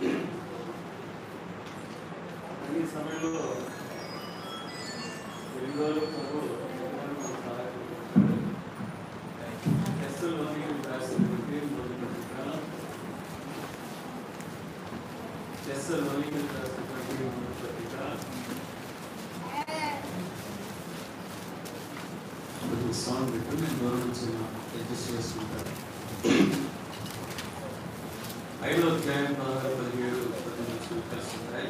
ఈ సమయంలో ఎన్ని రోజులు ప్రభు టెస్టుల్లోని రాసినటువంటి మొదటి పత్రిక టెస్టుల్లోని రాసినటువంటి మొదటి పత్రిక కొద్దిగా సౌండ్ పెట్టి నేను దూరం నుంచి అడ్జస్ట్ చేసుకుంటాను ఐదో అధ్యాయం పదహారు పదిహేడు పద్దెనిమిది కలిసి ఉంటాయి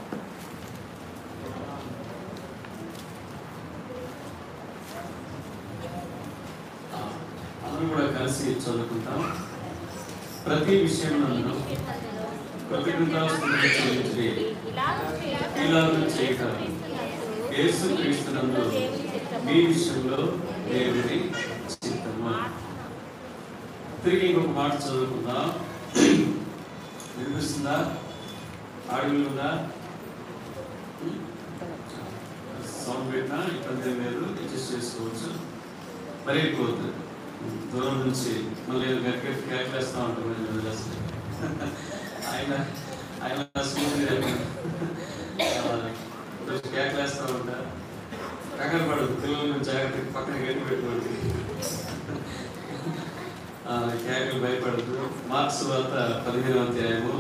ఆ, అందరం కూడా కలిసి చదువుకుంటాం ప్రతి విషయం నన్ను కృతజ్ఞతాస్తుతులు చెల్లించి ఇలాగ చేయక యేసు క్రీస్తునందు మీ విషయంలో దేవుని చిత్తము తిరిగి ఇంకొక మాట చదువుకుందాం వినిపిస్తుందా ఆడియో ఉందా సౌండ్ పెట్టినా ఇబ్బంది ఏం లేదు అడ్జస్ట్ చేసుకోవచ్చు మరీ ఎక్కువ వద్దు. దూరం నుంచి మళ్ళీ గట్టిగా కేకలేస్తూ ఉంటాం నేను వదిలేస్తే ఆయన ఆయన స్కూల్ కొంచెం కేకలేస్తూ ఉంటా కంగారు పడదు పిల్లలను జాగ్రత్తగా పక్కన గట్టి పెట్టుకోండి ఆ, కేకలు భయపడదు మార్క్స్ వార్త పదిహేనవ అధ్యాయము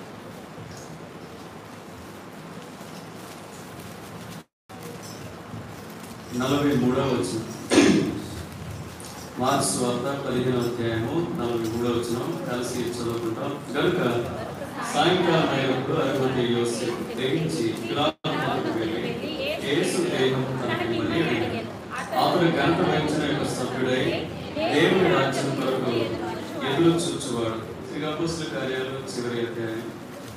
నలభై మూడవ వచ్చిన మార్క్స్ వార్త పదిహేనవ అధ్యాయము నలభై మూడవ వచ్చిన కలిసి చదువుకుంటాం కనుక సాయంకాలం అయినప్పుడు అరుమతి యోసేపు తెగించి పిలాతు వెళ్ళి యేసు దేహం తనకి ఇమ్మని అడిగాడు. అతను గంట వెంచన యొక్క సభ్యుడై దేవుని రాజ్యం కొరకు ఎదురు చూచువాడు ఇక అపోస్తుల కార్యాలు చివరి అధ్యాయం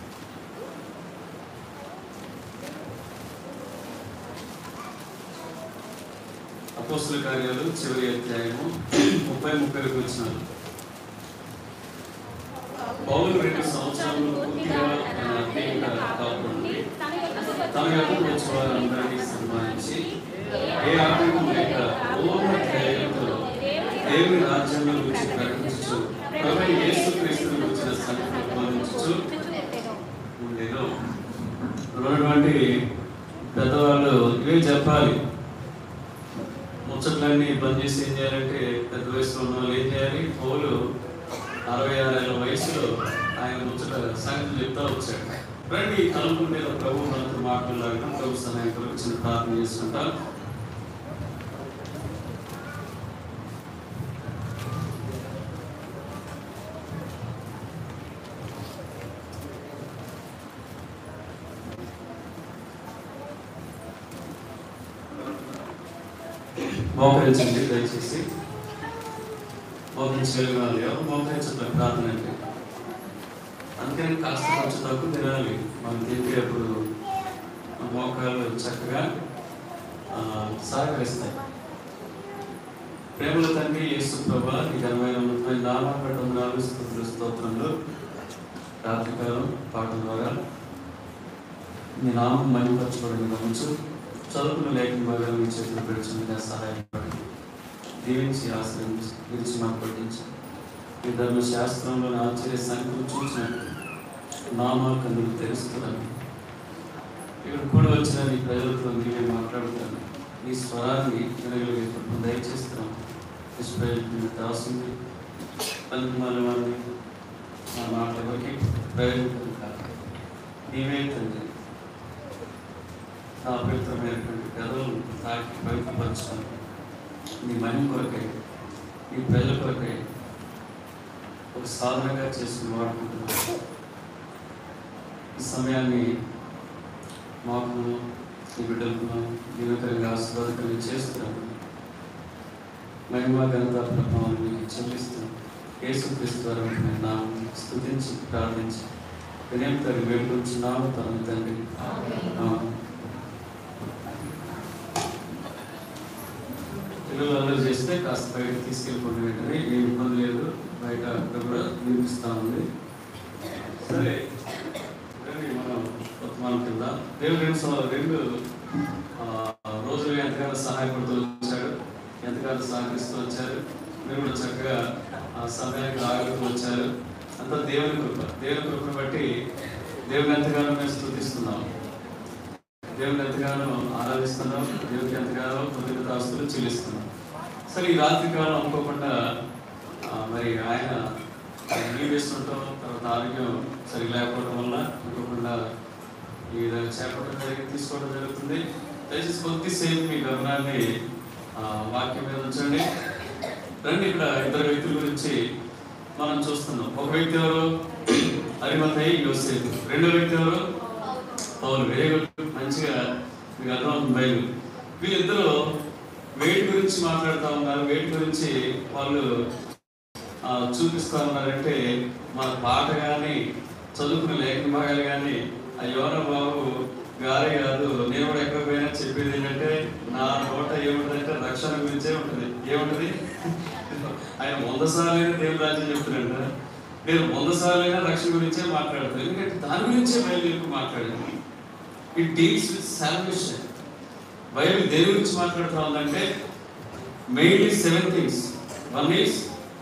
అపోస్తుల కార్యాలు చివరి అధ్యాయము ముప్పై ముప్పై వచ్చినారు పౌలు రెండు సంవత్సరాలు పూర్తిగా తన అధ్యయన కాకుండా తన యొక్క వచ్చి వారందరినీ సన్మానించి ఏ ఆటంకం లేక పూర్ణ ధైర్యంతో దేవుని రాజ్యంలో గురించి ప్రకటించు ప్రభు యేసు క్రీస్తుని వచ్చిన సంగతి బోధించు ఉండేను ఉన్నటువంటి పెద్దవాళ్ళు ఇవే చెప్పాలి ముచ్చట్లన్నీ బంద్ చేసి ఏం చేయాలంటే పెద్ద వయసులో ఉన్న వాళ్ళు ఏం చేయాలి పౌలు అరవై ఆరేళ్ళ వయసులో ఆయన ముచ్చట సంగతి చెప్తా వచ్చాడు రండి ఈ తలంపు మీద ప్రభు మనతో మాట్లాడాలని ప్రభు సహాయం కొరకు చిన్న ప్రార్థన చేసుకుంటాం మోకరించండి దయచేసి మోకరించగలిగిన వాళ్ళు ఎవరు మోకరించట్లేదు ప్రార్థన అంటే అందుకని కాస్త కొంచెం తక్కువ తినాలి మనం తింటేటప్పుడు ఆ మోకాలు చక్కగా ఆ, సహకరిస్తాయి ప్రేమల తండ్రి యేసు ప్రభా నీ ఘనమైన ఉన్నతమైన నామపడడం నాలుగు స్తోత్ర స్తోత్రంలో రాత్రికాలం పాటల ద్వారా నీ నామం మహిమపరచుకోవడం గమనించు చదువుకున్న లేఖన భాగాలు మీ చేతులు పెడుచుండగా సహాయపడి దీవించి ఆశ్రయించి గురించి మాకు పట్టించి ఈ ధర్మశాస్త్రంలోని ఆశ్చర్య సంఖ్యలు చూసినట్టు నామాలు కందులు తెలుస్తున్నాను ఇక్కడ కూడా వచ్చిన నీ ప్రజలతో నీవే మాట్లాడుతాను నీ స్వరాన్ని వినగలిగేటప్పుడు దయచేస్తున్నాను నిష్ప్రయోజన దాసుని పలుకుమాల వారిని నా మాట ఎవరికి ప్రయోజనం కాదు నీవే తండ్రి నా పవిత్రమైనటువంటి పెదవులను తాకి పవిత్రపరచుతాను నీ మహిమ కొరకై నీ ప్రజల కొరకై ఒక సాధనగా చేసుకుని వాడుకుంటున్నాను ఈ సమయాన్ని మాకు ఈ బిడ్డలకు దీవకరంగా ఆశీర్వాదకరంగా చేస్తున్నాను మహిమ ఘనత ప్రభావం మీకు చెల్లిస్తున్నాను యేసుక్రీస్తు ద్వారా నేను నామం స్తుతించి ప్రార్థించి వినయంతో వేడుకుంటున్నాము తన తండ్రి ఆమేన్. పిల్లలు అల్లరి చేస్తే కాస్త బయట తీసుకెళ్ళిపోండి వెంటనే ఏ ఇబ్బంది లేదు బయట అక్కడ కూడా వినిపిస్తా ఉంది సరే రండి మనం వర్తమానం కింద దేవుడు రెండు సంవత్సరాలు రెండు ఆ, రోజులు ఎంతగానో సహాయపడుతూ వచ్చాడు ఎంతగానో సహకరిస్తూ వచ్చారు మీరు కూడా చక్కగా ఆ సమయానికి రాగలుగుతూ వచ్చారు అంతా దేవుని కృప దేవుని కృపను బట్టి దేవుని ఎంతగానో మేము స్థుతిస్తున్నాం దేవుని ఎంతగానో ఆరాధిస్తున్నాం దేవునికి ఎంతగానో కృతజ్ఞతాస్తులు చెల్లిస్తున్నాం సరే ఈ రాత్రి కాలం అనుకోకుండా ఆ, మరి ఆయన లీవ్ వేస్తుంటాం తర్వాత ఆరోగ్యం సరిగా లేకపోవడం వల్ల అనుకోకుండా ఈ విధంగా చేపట్టడం జరిగి తీసుకోవడం జరుగుతుంది దయచేసి కొద్దిసేపు మీ గమనాన్ని ఆ, వాక్యం మీద ఉంచండి రండి ఇక్కడ ఇద్దరు వ్యక్తుల గురించి మనం చూస్తున్నాం ఒక వ్యక్తి ఎవరు అరిమతై యోసేపు రెండో వ్యక్తి ఎవరు పౌలు వెరీ గుడ్ మంచిగా మీకు అర్థమవుతుంది బైబిల్ వీళ్ళిద్దరూ వెయిట్ గురించి మాట్లాడుతూ ఉన్నారు వెయిట్ గురించి వాళ్ళు ఆ, చూపిస్తా ఉన్నారంటే మన పాట కానీ చదువుకున్న లేఖన భాగాలు కానీ ఆ యోన బాబు గారే కాదు నేను కూడా ఎక్కడ పోయినా చెప్పేది ఏంటంటే నా నోట ఏముంటుందంటే రక్షణ గురించే ఉంటుంది ఏముంటుంది ఆయన వంద సార్లైనా దేవుని రాజ్యం చెప్తున్నాడు నేను వంద సార్లైనా రక్షణ గురించే మాట్లాడతాను ఎందుకంటే దాని గురించే బయలుదేరి మాట్లాడాను it deals with salvation Bible దేని గురించి మాట్లాడుతా ఉందంటే mainly seven things one is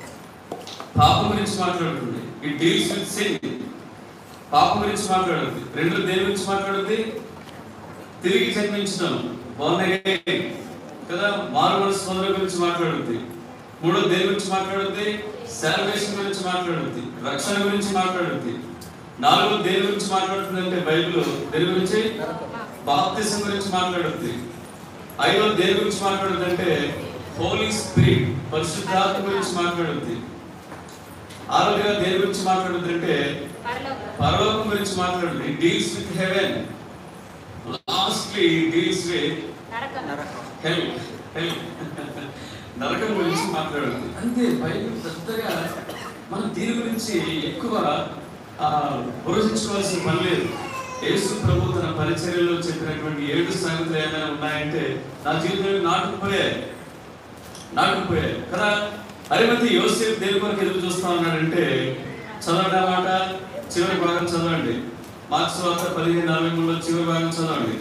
పాపం గురించి మాట్లాడుతుంది ఇట్ డీల్స్ విత్ సిన్ పాపం గురించి మాట్లాడుతుంది రెండు దేని గురించి మాట్లాడుతుంది తిరిగి జన్మించడం born again కదా మారు మనసు పొందడం గురించి మాట్లాడుతుంది మూడో దేని గురించి మాట్లాడుతుంది శాల్వేషన్ గురించి మాట్లాడుతుంది రక్షణ గురించి మాట్లాడుతుంది నాలుగో దేని గురించి మాట్లాడుతుంది అంటే బైబిల్ దేని గురించి బాప్తిజం గురించి మాట్లాడుతుంది ఐదో దేని గురించి మాట్లాడుతుంది అంటే హోలీ స్పిరిట్ పరిశుద్ధాత్మ గురించి మాట్లాడుతుంది ఆరోగ్య దేని గురించి మాట్లాడుతుంది అంటే పరలోకం గురించి మాట్లాడుతుంది deals with heaven lastly deals with hell hell నరకం గురించి మాట్లాడుతుంది అంతే బైబిల్ పెద్దగా మనం దీని గురించి ఎక్కువ ఆ, బురసించుకోవాల్సిన పని లేదు యేసు ప్రభు తన పరిచర్యలో చెప్పినటువంటి ఏడు సంగతులు ఏమైనా ఉన్నాయంటే నా జీవితంలో నాటుకుపోయాయి నాటుకుపోయాయి కదా అరిమతి యోసేపు దేని కొరకు ఎదురు చూస్తా ఉన్నాడంటే చదవండి ఆ మాట చివరి భాగం చదవండి మార్క్స్ వార్త పదిహేను నలభై మూడులో చివరి భాగం చదవండి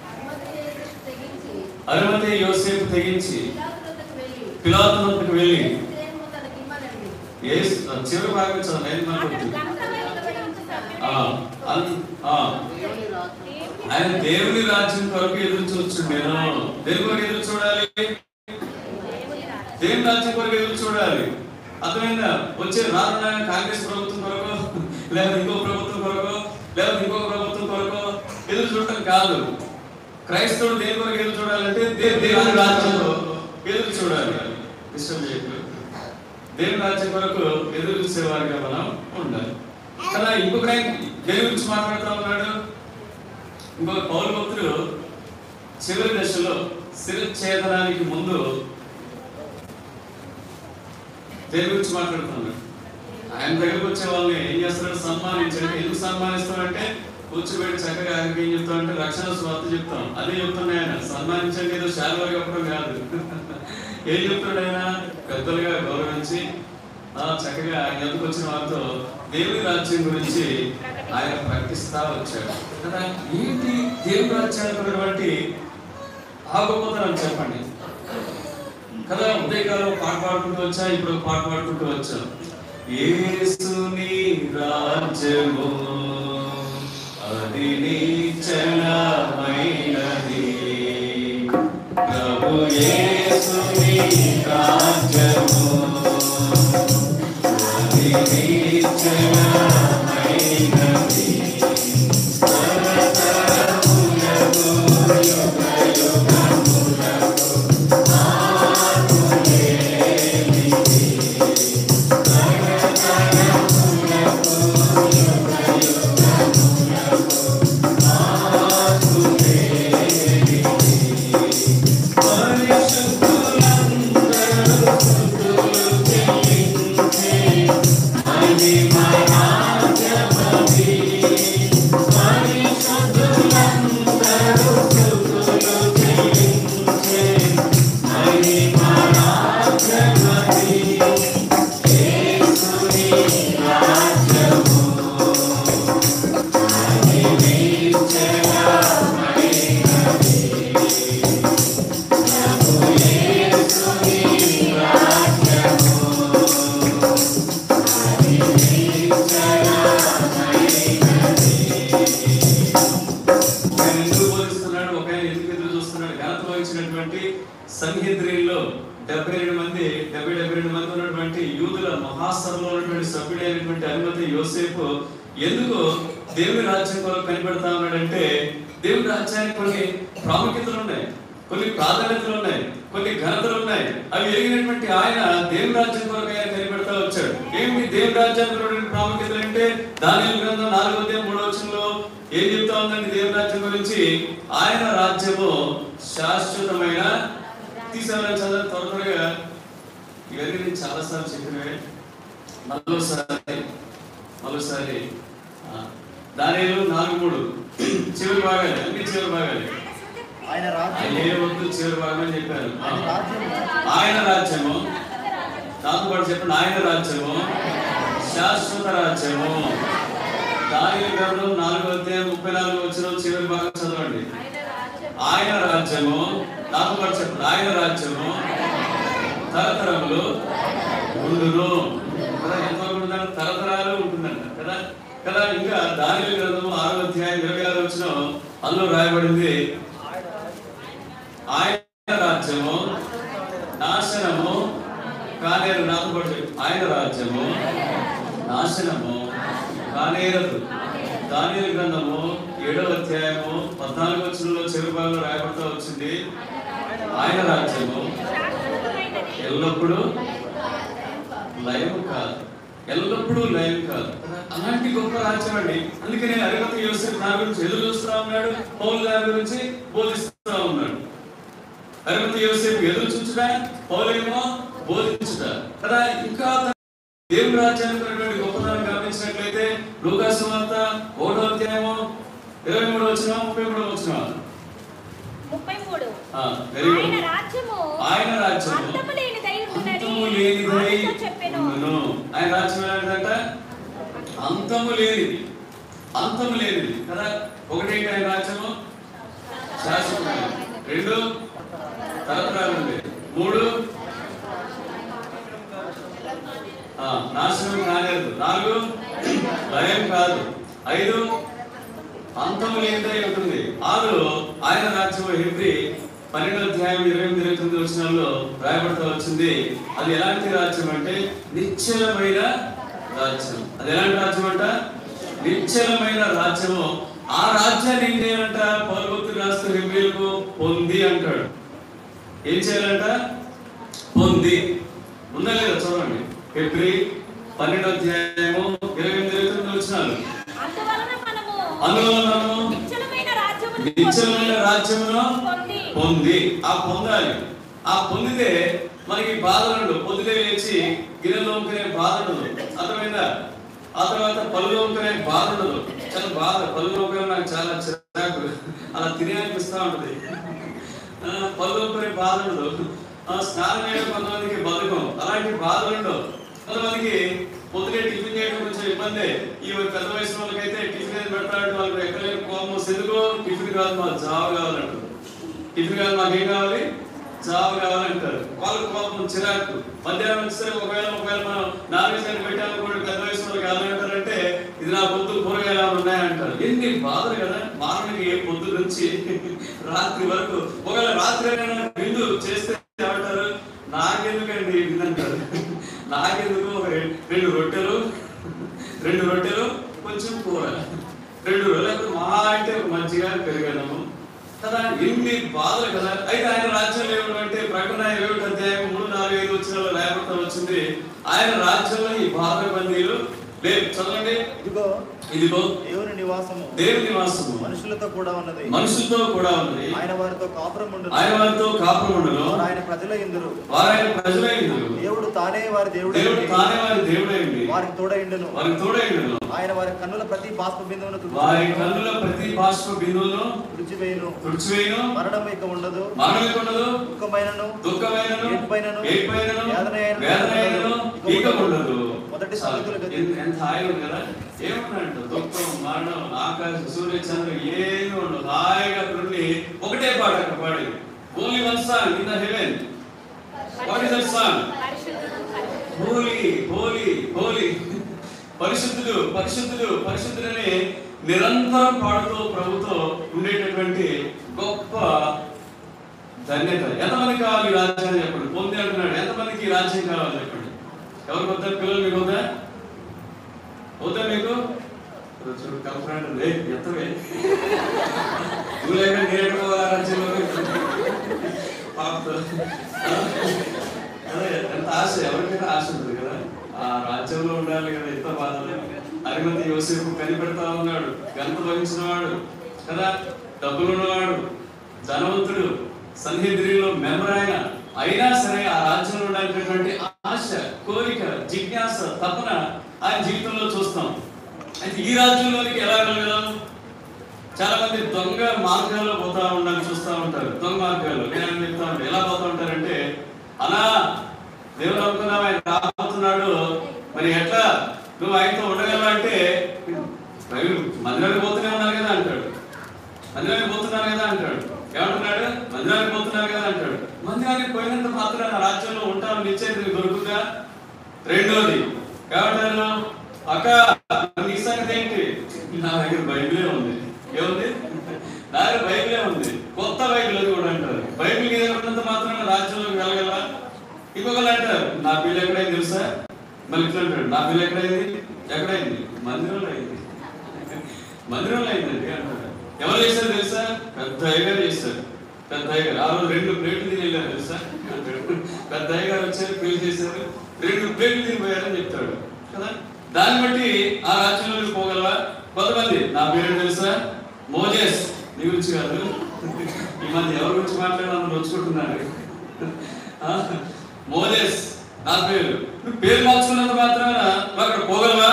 అరిమతి యోసేపు తెగించి పిలాతు వద్దకు వెళ్ళి యేసు చివరి భాగం చదవండి ఐదు మనకు ఆ, అన్- ఆ, ఆయన దేవుని రాజ్యం కొరకు ఎదురు చూస్తుండే నేను దేని కొరకు ఎదురు చూడాలి దేవుని రాజ్యం కొరకు ఎదురు చూడాలి అర్థమైందా వచ్చే రానున్న కాంగ్రెస్ ప్రభుత్వం కొరకు లేదా ఇంకో ప్రభుత్వం కొరకు లేదా ఇంకో ప్రభుత్వం కొరకు ఎదురు చూడటం కాదు క్రైస్తవుడు దేని కొరకు ఎదురు చూడాలంటే దే- దేవుని రాజ్యంలో ఎదురు చూడాలి ఇష్టం చేయకు దేవుని రాజ్యం కొరకు ఎదురు చూసేవారిగా మనం ఉండాలి కదా ఇంకొక ఆయన దేని గురించి మాట్లాడుతూ ఉన్నాడు ఇంకొక పౌరు భక్తుడు చివరి దశలో శిరఛేదనానికి ముందు దేని గురించి మాట్లాడుతున్నాడు ఆయన దగ్గరకు వచ్చే వాళ్ళని ఏం చేస్తాడు సన్మానించండి ఎందుకు సన్మానిస్తామంటే కూర్చోబెట్టి చక్కగా ఆయనకి ఏం చెప్తాం అంటే రక్షణ స్వార్థ చెప్తాం అదే చెప్తున్నాయి ఆయన సన్మానించండి ఏదో శాలువా చెప్పడం కాదు ఏం చెప్తాడు ఆయన పెద్దలుగా గౌరవించి ఆ, చక్కగా ఆయన ఎందుకు వచ్చిన వారితో దేవుని రాజ్యం గురించి ఆయన ప్రకటిస్తా వచ్చాడు కదా ఏంటి దేవుని రాజ్యానికి ఉన్నటువంటి ఆ గొప్పతనం చెప్పండి కదా ఉదయకాలం పాట పాడుకుంటూ వచ్చా ఇప్పుడు ఒక పాట పాడుకుంటూ వచ్చా యేసుని రాజ్యము అది నిశ్చలమైనది ప్రభు యేసుని రాజ్యము అది నిశ్చలమైనది పరిశుద్ధులందరూ స్తుతులు చెల్లించి మహిమ యోసేపు ఎందుకు దేవుని రాజ్యం కొరకు కనిపెడతా ఉన్నాడంటే దేవుని రాజ్యానికి కొన్ని ప్రాముఖ్యతలు ఉన్నాయి కొన్ని ప్రాధాన్యతలు ఉన్నాయి కొన్ని ఘనతలు ఉన్నాయి అవి ఎరిగినటువంటి ఆయన దేవుని రాజ్యం కొరకు ఆయన కనిపెడతా వచ్చాడు ఏమి దేవుని రాజ్యానికి ఉన్నటువంటి ప్రాముఖ్యతలు అంటే దాని గ్రంథం నాలుగో అధ్యాయం మూడో వచనంలో ఏం చెప్తా ఉందండి దేవుని రాజ్యం గురించి ఆయన రాజ్యము శాశ్వతమైన తీసేవాళ్ళని చదవ త్వర త్వరగా ఇవన్నీ నేను చాలాసార్లు చెప్పినవే మరోసారి మరోసారి దానిలో నాలుగు మూడు చివరి భాగాలు అన్ని చివరి భాగాలు ఆయన ఆయన రాజ్యం ఏ వద్దు చివరి భాగం అని చెప్పారు ఆయన రాజ్యము ఆయన రాజ్యము నాతో పాటు చెప్పండి ఆయన రాజ్యము శాశ్వత రాజ్యము దాని గ్రంథం నాలుగో అధ్యాయం ముప్పై నాలుగు వచ్చిన చివరి భాగం చదవండి ఆయన రాజ్యము నాతో పాటు చెప్పండి ఆయన రాజ్యము తరతరములు ఉండును కదా ఎంతవరకు ఉంటుందంటే తరతరాలు ఉంటుందంట కదా కదా ఇంకా దాని గ్రంథము ఆరో అధ్యాయం ఇరవై ఆరు వచ్చిన అందులో రాయబడింది ఆయన రాజ్యము నాశనము కానేరు నాతో పాటు చెప్పు. ఆయన రాజ్యము నాశనము కానేరదు దాని గ్రంథము ఏడవ అధ్యాయము పద్నాలుగు వచ్చినలో చివరి భాగంలో రాయబడుతూ వచ్చింది ఆయన రాజ్యము ఎల్లప్పుడూ లయము కాదు ఎల్లప్పుడూ లయం కాదు అలాంటి గొప్ప రాజ్యం అండి అందుకనే అరిమతి యోసేపు నా గురించి ఎదురు చూస్తా ఉన్నాడు పౌలు గారి గురించి బోధిస్తా ఉన్నాడు అరిమతి యోసేపు ఎదురు చూచుట పౌలేమో బోధించుట కదా ఇంకా దేవుని రాజ్యానికి ఉన్నటువంటి గొప్పతనం గమనించినట్లయితే లూకాసు వార్త ఒకటో అధ్యాయము ఇరవై మూడు వచ్చిన ముప్పై మూడు వచ్చిన ముప్పై మూడు వెరీ ఆయన గుడ్ రాజ్యము ఆయన రాజ్యము అంతము లేనిదై ఉన్నది అంతము లేనిదై వారితో చెప్పెను ఉండును. ఆయన రాజ్యం ఏంటంట అంతము లేనిది అంతము లేనిది కదా ఒకటేంటి ఆయన రాజ్యము శాశ్వతమైనది రెండు తరతరాలు ఉండేది మూడు ఆ, నాశనం కాలేదు నాలుగు లయం కాదు ఐదు అంతము లేనిదై ఉంటుంది ఆరు ఆయన రాజ్యము హెబ్రి పన్నెండు అధ్యాయం ఇరవై ఎనిమిది ఇరవై తొమ్మిది వచనాల్లో రాయబడుతూ వచ్చింది అది ఎలాంటి రాజ్యం అంటే నిశ్చలమైన రాజ్యం అది ఎలాంటి రాజ్యం అంట నిశ్చలమైన రాజ్యము ఆ రాజ్యాన్ని ఏం చేయాలంట పౌరభక్తులు రాస్తూ హెబ్రిలకు పొంది అంటాడు ఏం చేయాలంట పొంది ఉందా లేదా చూడండి హెబ్రి పన్నెండు అధ్యాయము ఇరవై ఎనిమిది ఇరవై తొమ్మిది వచనాలు అందువలన మనము అందువల్ల మనము నిశ్చలమైన రాజ్యమును నిశ్చలమైన రాజ్యమును పొంది పొంది ఆ పొందాలి ఆ పొందితే మనకి బాధలు పొద్దునే లేచి గిన్నెలో ఉంటే బాధ ఉండదు అర్థమైందా ఆ తర్వాత పళ్ళు ఉంటే బాధ ఉండదు చాలా బాధ పళ్ళు ఉంటే నాకు చాలా చిరాకు అలా తినేయాలనిపిస్తా ఉంటుంది ఆ, పళ్ళు ఉంటే బాధ ఉండదు ఆ, స్నానం చేయడం కొంతమందికి బతుకం అలాంటి బాధలు ఉండవు కొంతమందికి పొద్దునే టిఫిన్ చేయడం కొంచెం ఇబ్బంది ఈ పెద్ద వయసు వాళ్ళకైతే టిఫిన్ ఏది పెడతాడు వాళ్ళకి ఎక్కడ లేని కోపం ఎందుకో టిఫిన్ కాదు మా జావ కావాలంటారు టిఫిన్ కాదు మాకు ఏం కావాలి జావ కావాలంటారు వాళ్ళకి కోపం చిరాకు మధ్యాహ్నం వచ్చేసరికి ఒకవేళ ఒకవేళ మనం నాన్ వెజ్ అని పెట్టాము కూడా పెద్ద వయసు వాళ్ళకి కావాలంటారంటే ఇది నా పొద్దు కూరగాయలు ఏమైనా ఉన్నాయంటారు ఎన్ని బాధలు కదా మానవునికి ఏ పొద్దు నుంచి రాత్రి వరకు ఒకవేళ రాత్రి అయినా విందు చేస్తే ఏమంటారు నాకెందుకండి విందు అంటారు నాకెందుకు ఒక రె- రెండు రొట్టెలు రెండు రొట్టెలు కొంచెం కూర రెండు రోజులకు మహా అంటే ఒక మంచిగా పెరగడము కదా ఎన్ని బాధలు కదా అయితే ఆయన రాజ్యంలో ఏమిటంటే ప్రకటన ఇరవై అధ్యాయం మూడు నాలుగు ఐదు వచ్చిన లేకపోతే వచ్చింది ఆయన రాజ్యంలో ఈ బాధ బందీలు లేదు చదవండి ఇదిగో ఇదిగో దేవుని నివాసము దేవుని నివాసము మనుషులతో కూడా ఉన్నది మనుషులతో కూడా ఉన్నది ఆయన వారితో కాపురం ఉండును ఆయన వారితో కాపురముండును వారు ఆయన ప్రజల ఇందురు వారాయన ప్రజలైందురు దేవుడు తానే వారి దేవుడు దేవుడు తానే వారి దేవుడైంది వారికి తోడైండును వారికి తోడైండును ఆయన వారి కన్నుల ప్రతి బాష్ప బిందువును వారి కన్నుల ప్రతి బాష్ప బిందువును తుడిచివేయును తుడిచివేయును మరణం ఇక ఉండదు మరణం ఉండదు దుఃఖమైనను దుఃఖమైనను ఏడ్పైనను, ఏడ్పైనను వేదనైనను, వేదనైనను ఇక ఉండదు మొదటి చాలు. సంగతులు గతి. ఎంత- ఎంత హాయిగా ఉంది కదా ఏమన్నాడు దుఃఖం మరణం ఆకాశ సూర్య చంద్ర ఏమి ఉండదు హాయిగా అక్కడ ఉండి ఒకటే పాట అక్కడ పాడి only one song in the heaven what is that song పరిశుద్ధుడు, పరిశుద్ధుడు. హోలీ హోలీ హోలీ పరిశుద్ధుడు పరిశుద్ధుడు పరిశుద్ధుడని నిరంతరం పాడుతూ ప్రభుతో ఉండేటటువంటి గొప్ప ధన్యత ఎంతమంది కావాలి ఈ రాజ్యాన్ని చెప్పండి పొంది అంటున్నాడు ఎంతమందికి ఈ రాజ్యం కావాలి చెప్పండి ఎవరికి వద్దా పిల్లలు మీకు వద్దా అవుతా మీకు చూడు కలపరాండి ఉంది ఎత్తవే నువ్వు లేక నేను పోవాలా రాజ్యంలో పాపతో అదే ఎంత ఆశ ఎవరికైనా ఆశ ఉంటుంది కదా ఆ రాజ్యంలో ఉండాలి కదా ఎంత బాధలు అరిమతి యోసేపు కనిపెడతా ఉన్నాడు గంత వహించిన వాడు కదా డబ్బులు ఉన్నవాడు ధనవంతుడు సన్నిధిలో మెంబర్ ఆయన అయినా సరే ఆ రాజ్యంలో ఉండాలనేటువంటి ఆశ కోరిక జిజ్ఞాస తపన ఆయన జీవితంలో చూస్తాం అయితే ఈ రాజ్యంలోనికి ఎలా వెళ్ళగలం చాలా మంది దొంగ మార్గాల్లో పోతా ఉండాలని చూస్తూ ఉంటారు దొంగ మార్గాలు నేను చెప్తా ఉంటాను ఎలా పోతా ఉంటారంటే అలా దేవుడు అనుకున్నావు ఆయన రాబోతున్నాడు మరి ఎట్లా నువ్వు ఆయనతో ఉండగలవా అంటే "మరి మందిరానికి పోతూనే ఉన్నారు కదా అంటాడు మందిరానికి పోతున్నారు కదా అంటాడు ఏమంటున్నాడు మందిరానికి పోతున్నారు కదా అంటాడు మందిరానికి పోయినంత మాత్రం నా రాజ్యంలో ఉంటాను నిశ్చయం నీకు దొరుకుతుందా రెండోది ఏమంటారు అక్క నీ సంగతి ఏంటి నా దగ్గర బైబిలే ఉంది ఏముంది నా దగ్గర బైబిలే ఉంది కొత్త బైబిల్ అది కూడా అంటారు బైబిల్ మీద ఉన్నంత మాత్రం రాజ్యంలోకి వెళ్ళగలరా ఇంకొకరు అంటారు నా పిల్ల ఎక్కడైంది తెలుసా మళ్ళీ ఇట్లా అంటాడు నా పిల్ల ఎక్కడైంది ఎక్కడైంది మందిరంలో అయింది మందిరంలో అయిందండి అంటారు ఎవరు చేశారు తెలుసా పెద్ద అయ్యగారు చేశారు పెద్ద అయ్యగారు ఆ రోజు రెండు ప్లేట్లు తిని వెళ్ళారు తెలుసా అంటాడు పెద్ద అయ్యగారు వచ్చారు పెళ్లి చేశారు రెండు ప్లేట్లు తిని పోయారని చెప్తాడు కదా దాన్ని బట్టి ఆ రాజ్యంలోకి పోగలవా కొంతమంది నా పేరు తెలుసా మోజెస్ నీ గురించి కాదు ఈ మధ్య ఎవరి గురించి మాట్లాడాలని వచ్చుకుంటున్నారు ఆ? మోజెస్ నా పేరు నువ్వు పేరు మార్చుకున్నంత మాత్రాన నువ్వు అక్కడ పోగలవా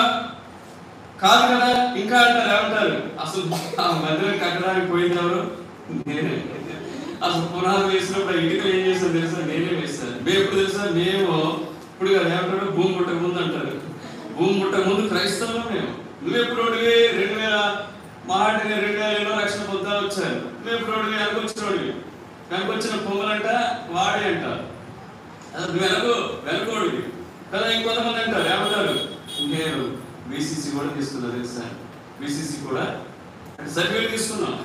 కాదు కదా ఇంకా అంటారు ఏమంటారు అసలు ఆ మందిరం కట్టడానికి పోయింది ఎవరు నేనే అసలు పునాది వేసినప్పుడు ఆ ఇటుకలు ఏం చేస్తాను తెలుసా నేనే వేస్తాను మేము ఎప్పుడు తెలుసా మేము ఇప్పుడు కదా ఏమంటారు భూమి పుట్టక ముందు అంటారు భూమి పుట్టక ముందు క్రైస్తవులు మేము నువ్వు ఎప్పుడు ఓడివి రెండు వేల మహాటిని రెండు వేల ఎన్నో లక్షల పొద్దా వచ్చారు నువ్వు ఎప్పుడు ఓడివి వెనకొచ్చినోడివి వెనకొచ్చిన పొంగలంట వాడి అంటారు అది వెనక వెనకోడివి కదా ఇంకొంతమంది అంటారు ఏమంటారు నేను బీసీసీ కూడా తీసుకున్నా తెలుసా బీసీసీ కూడా సర్టిఫికేట్ తీసుకున్నాం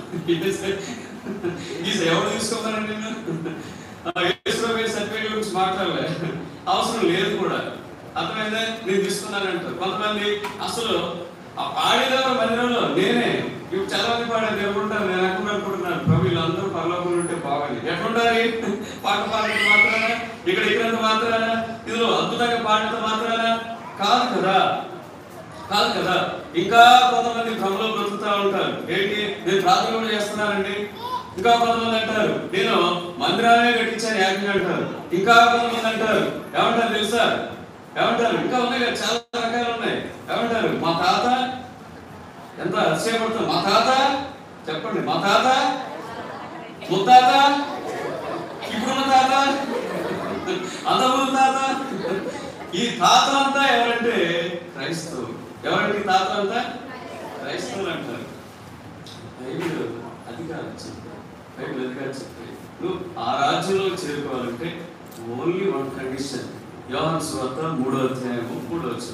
ఈ ఎవరు తీసుకోమన్నారండి నేను సర్టిఫికేట్ గురించి మాట్లాడలే అవసరం లేదు కూడా అర్థమైందే నేను తీసుకున్నానంటారు కొంతమంది అసలు ఆ పాడేదెవరు మందిరంలో నేనే ఇప్పుడు చాలా మంది పాడారు ఎవరుంటారు నేను అనుకుని అనుకుంటున్నాను ప్రభు వీళ్ళందరూ పరలోకంలో ఉంటే బాగుంది ఎట్లుండాలి పాట పాడినంత మాత్రాన ఇక్కడ ఎక్కినంత మాత్రాన ఇందులో అద్భుతంగా పాడినంత మాత్రాన కాదు కదా కాదు కదా ఇంకా కొంతమంది భ్రమలో బ్రతుకుతా ఉంటారు ఏంటి నేను ప్రార్థన కూడా చేస్తున్నానండి ఇంకా కొంతమంది అంటారు నేను మందిరాలే కట్టించాను యాజ్ఞ అంటారు ఇంకా కొంతమంది అంటారు ఏమంటారు తెలుసా ఏమంటారు ఇంకా ఉన్నాయి కదా చాలా రకాలు ఉన్నాయి ఏమంటారు మా తాత ఎంత అతిశయపడుతుంది మా తాత చెప్పండి మా తాత ముత్తాత ఇప్పుడున్న తాత అంతకుముందు తాత ఈ తాతలంతా ఎవరంటే క్రైస్తవులు ఎవరంటే ఈ తాతలంతా క్రైస్తవులు అంటారు బైబిల్ అధికారం చెప్పి బైబిల్ అధికారం చెప్పి నువ్వు ఆ రాజ్యంలో చేరుకోవాలంటే ఓన్లీ వన్ కండిషన్ యోహాన్ సువార్త మూడో అధ్యాయము మూడో వచ్చిన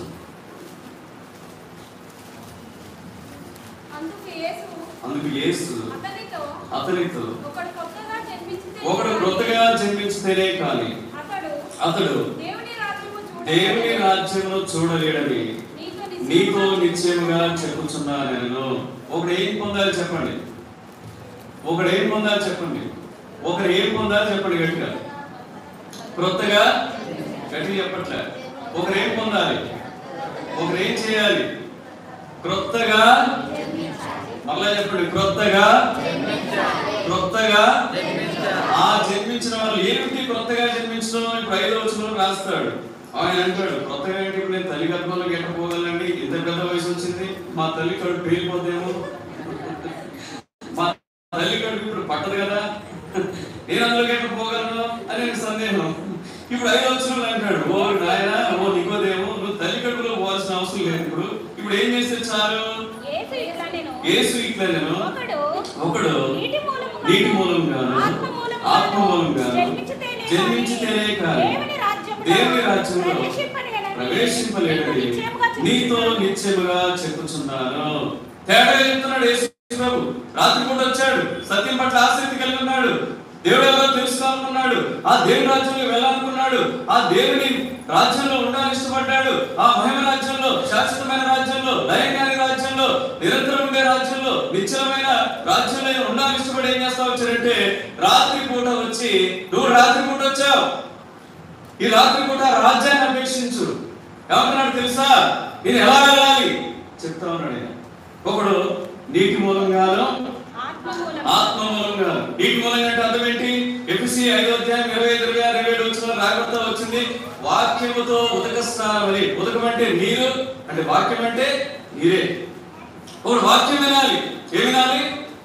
అందుకు యేసు అందుకు యేసు అతనితో అతనితో ఒకడు కొత్తగా జన్మించితే ఒకడు క్రొత్తగా జన్మించితేనే కానీ అతడు అతడు దేవుని రాజ్యము చూడ దేవుని రాజ్యంలో చూడలేడని నీతో నీతో నిశ్చయముగా నిశ్చయముగా చెప్పుచున్నా నేను ఒకడు ఏం పొందాలి చెప్పండి ఒకడు ఏం పొందాలి చెప్పండి ఒకరు ఏం పొందాలి చెప్పండి గట్టిగా క్రొత్తగా గట్టిగా చెప్పట్లే ఒకరు ఏం పొందాలి ఒకరు ఏం చేయాలి క్రొత్తగా మళ్ళా చెప్పండి క్రొత్తగా క్రొత్తగా ఆ జన్మించిన వాళ్ళు ఏమిటి క్రొత్తగా జన్మించడం ఇప్పుడు ఐదో వచ్చిన రాస్తాడు ఆయన అంటాడు కొత్తగా ఏంటి ఇప్పుడు నేను తల్లి గర్భంలో గెట్టపోగలండి ఇంత పెద్ద వయసు వచ్చింది మా తల్లి కడుపు పేలిపోతేమో మా తల్లి కడుపు ఇప్పుడు పట్టదు కదా నేను అందులో గెట్టపోగలను అని నాకు సందేహం ఇప్పుడు ఐదు వచ్చిన అంటాడు ఓ నాయన ఓ నికోదేమో నువ్వు తల్లి కడుపులో పోవాల్సిన అవసరం లేదు ఇప్పుడు ఇప్పుడు ఏం చేస్తే చాలు యేసు ఇట్లా నేను యేసు ఇట్లా నేను ఒకడు ఒకడు నీటి మూలముగాను, నీటి మూలంగాను ఆత్మ మూలముగాను ఆత్మ మూలంగాను జన్మించితేనే జన్మించితేనే కానీ దేవుని రాజ్యములో దేవుని రాజ్యంలో ప్రవేశింపలేడని ప్రవేశింపలేడని నీతో నిశ్చయముగా నీతో చెప్పుచున్నాను. నిశ్చయముగా చెప్పుచున్నాను తేడా చెప్తున్నాడు యేసు ప్రభు రాత్రి పూట వచ్చాడు సత్యం పట్ల ఆసక్తి కలిగి ఉన్నాడు దేవుడు ఎవరో తెలుసుకోవాలనుకున్నాడు ఆ దేవుని రాజ్యంలో వెళ్ళాలనుకున్నాడు ఆ దేవుని రాజ్యంలో ఉండాలని ఇష్టపడ్డాడు ఆ మహిమ రాజ్యంలో శాశ్వతమైన రాజ్యంలో లయంకాని రాజ్యంలో నిరంతరం ఉండే రాజ్యంలో నిశ్చలమైన రాజ్యంలో ఆయన ఉండాలని ఇష్టపడి ఏం చేస్తా వచ్చాడంటే రాత్రి పూట వచ్చి నువ్వు రాత్రి పూట వచ్చావు ఈ రాత్రి పూట రాజ్యాన్ని అపేక్షించు ఏమంటున్నాడు తెలుసా నేను ఎలా వెళ్ళాలి చెప్తా ఉన్నాడు ఆయన ఒకడు నీటి మూలంగాను ఆత్మ మూలం ఆత్మ మూలంగా నీటి మూలంగా అంటే అర్థం ఏంటి ఎఫ్సి ఐదో అధ్యాయం ఇరవై ఐదు ఇరవై ఆరు ఇరవై ఏడు వచ్చిన రాగవత వచ్చింది వాక్యముతో ఉదక స్నానం అని ఉదకం అంటే నీరు అంటే వాక్యం అంటే నీరే ఒకడు వాక్యం వినాలి ఏం వినాలి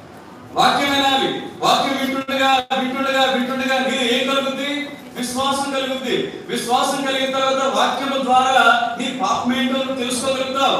వాక్యం వినాలి వాక్యం వింటుండగా వింటుండగా వింటుండగా నీరు ఏం కలుగుద్ది విశ్వాసం కలుగుద్ది విశ్వాసం కలిగిన తర్వాత వాక్యము ద్వారా నీ పాపం ఏంటో నువ్వు తెలుసుకోగలుగుతావు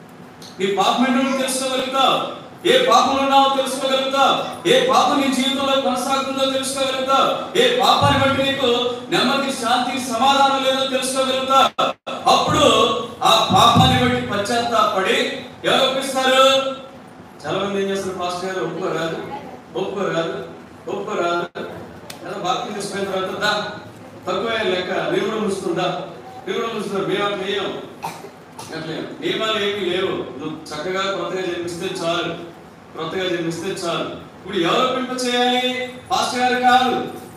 నీ పాపం ఏంటో నువ్వు తెలుసుకోగలుగుతావు ఏ పాపం ఉన్నావో తెలుసుకోగలుగుతావు ఏ పాపం నీ జీవితంలో కొనసాగుతుందో తెలుసుకోగలుగుతావు ఏ పాపాన్ని బట్టి నీకు నెమ్మది శాంతి సమాధానం లేదో తెలుసుకోగలుగుతావు అప్పుడు ఆ పాపాన్ని బట్టి పశ్చాత్తాపడి ఎవరు ఒప్పిస్తారు చాలా మంది ఏం చేస్తారు పాస్టర్ గారు ఒప్పుకోరాదు ఒప్పుకోరాదు ఒప్పుకోరాదు ఏదో బాప్తి తీసుకున్న తర్వాత దా తక్కువ లెక్క మీరు కూడా ముస్తుందా మీరు కూడా ముస్తున్నారు మేము అట్లా వేయం అట్లా వేయం. నియమాలు ఏమీ లేవు నువ్వు చక్కగా కొత్తగా జన్మిస్తే చాలు కొత్తగా జన్మిస్తే చాలు ఇప్పుడు ఎవరు ఒప్పింప చేయాలి పాస్టర్ గారు కాదు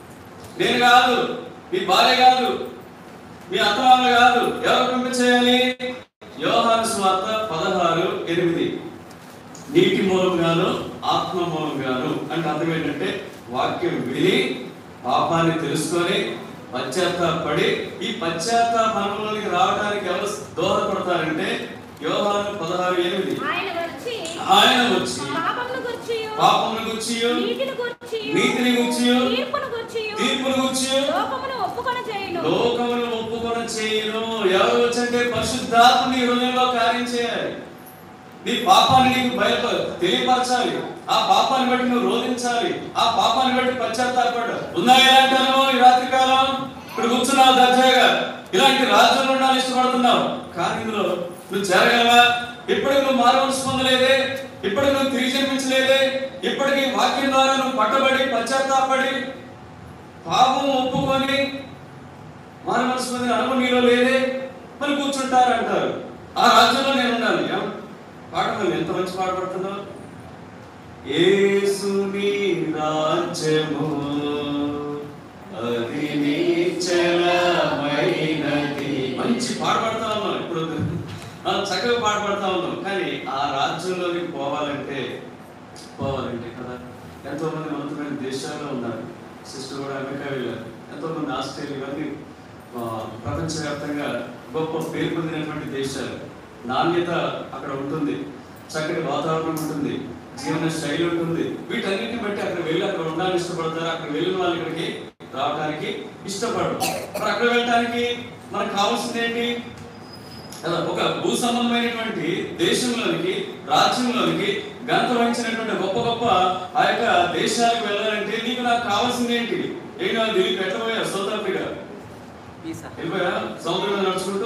నేను కాదు మీ భార్య కాదు మీ అత్తమామలు కాదు ఎవరు ఒప్పింప చేయాలి యోహాను స్వార్త పదహారు ఎనిమిది నీటి మూలంగాను ఆత్మ మూలంగాను అంటే అర్థం ఏంటంటే వాక్యం విని పాపాన్ని తెలుసుకొని పశ్చాత్తాపడి ఈ పశ్చాత్తాప అనుభవంలోకి రావడానికి ఎవరు దోహదపడతారంటే యోహాను పదహారు ఎనిమిది ఆయన వచ్చి ఆయన వచ్చి పాపమును గుర్చి పాపమును గుర్చి నీతిని గుర్చి నీతిని గూర్చి తీర్పును గుర్చి తీర్పును గుర్చి లోకమును ఒప్పుకొన చేయును లోకమును ఒప్పుకొన చేయను ఎవరు వచ్చంటే పరిశుద్ధాత్మ నీ హృదయంలో కార్యం చేయాలి నీ పాపాన్ని నీకు బయట తెలియపరచాలి ఆ పాపాన్ని బట్టి నువ్వు రోధించాలి ఆ పాపాన్ని బట్టి పశ్చాత్తాపడు ఉందా ఇలాంటి అనుభవం ఈ రాత్రి కాలం ఇప్పుడు కూర్చున్నావు దర్జాగా ఇలాంటి రాజ్యంలో ఉండాలని ఇష్టపడుతున్నావు కానీ ఇందులో నువ్వు చేరగలవా ఇప్పటికి నువ్వు మారవలసి పొందలేదే ఇప్పటికి నువ్వు తిరిగి జన్మించలేదే ఇప్పటికి వాక్యం ద్వారా నువ్వు పట్టబడి పశ్చాత్తాపడి పాపం ఒప్పుకొని మారు మనసు పొందిన అనుభవం నీలో లేదే మరి కూర్చుంటారు అంటారు ఆ రాజ్యంలో నేను ఉండాలి ఏం? పాట ఉంది, ఎంత మంచి పాట పడుతున్నావు యేసుని రాజ్యము అది నిశ్చలమైనది మంచి పాట పాడుతా ఉన్నాం ఇప్పుడు ఆ, చక్కగా పాట పాడుతా ఉన్నాం కానీ ఆ రాజ్యంలోకి పోవాలంటే పోవాలంటే కదా ఎంతో మంది ఉన్నతమైన దేశాల్లో ఉన్నారు సిస్టర్ కూడా అమెరికా వెళ్ళారు ఎంతో మంది ఆస్ట్రేలియా ఇవన్నీ ఆ, ప్రపంచవ్యాప్తంగా గొప్ప పేరు పొందినటువంటి దేశాలు నాణ్యత అక్కడ ఉంటుంది చక్కటి వాతావరణం ఉంటుంది జీవన శైలి ఉంటుంది వీటన్నిటిని బట్టి అక్కడ వెళ్ళి అక్కడ ఉండాలని ఇష్టపడతారు అక్కడ వెళ్ళిన వాళ్ళు ఇక్కడికి రావడానికి ఇష్టపడరు మరి అక్కడ వెళ్ళడానికి మనకు కావాల్సింది ఏంటి కదా, ఒక భూ సంబంధమైనటువంటి దేశంలోనికి రాజ్యంలోనికి ఘనత వహించినటువంటి గొప్ప గొప్ప ఆ యొక్క దేశాలకు వెళ్ళాలంటే నీకు నాకు కావాల్సింది ఏంటి ఏం కావాలి దిలీప్ ఎట్లా పోయా సౌత్ ఆఫ్రికా వీసా వెళ్ళిపోయా సముద్రం మీద నడుచుకుంటూ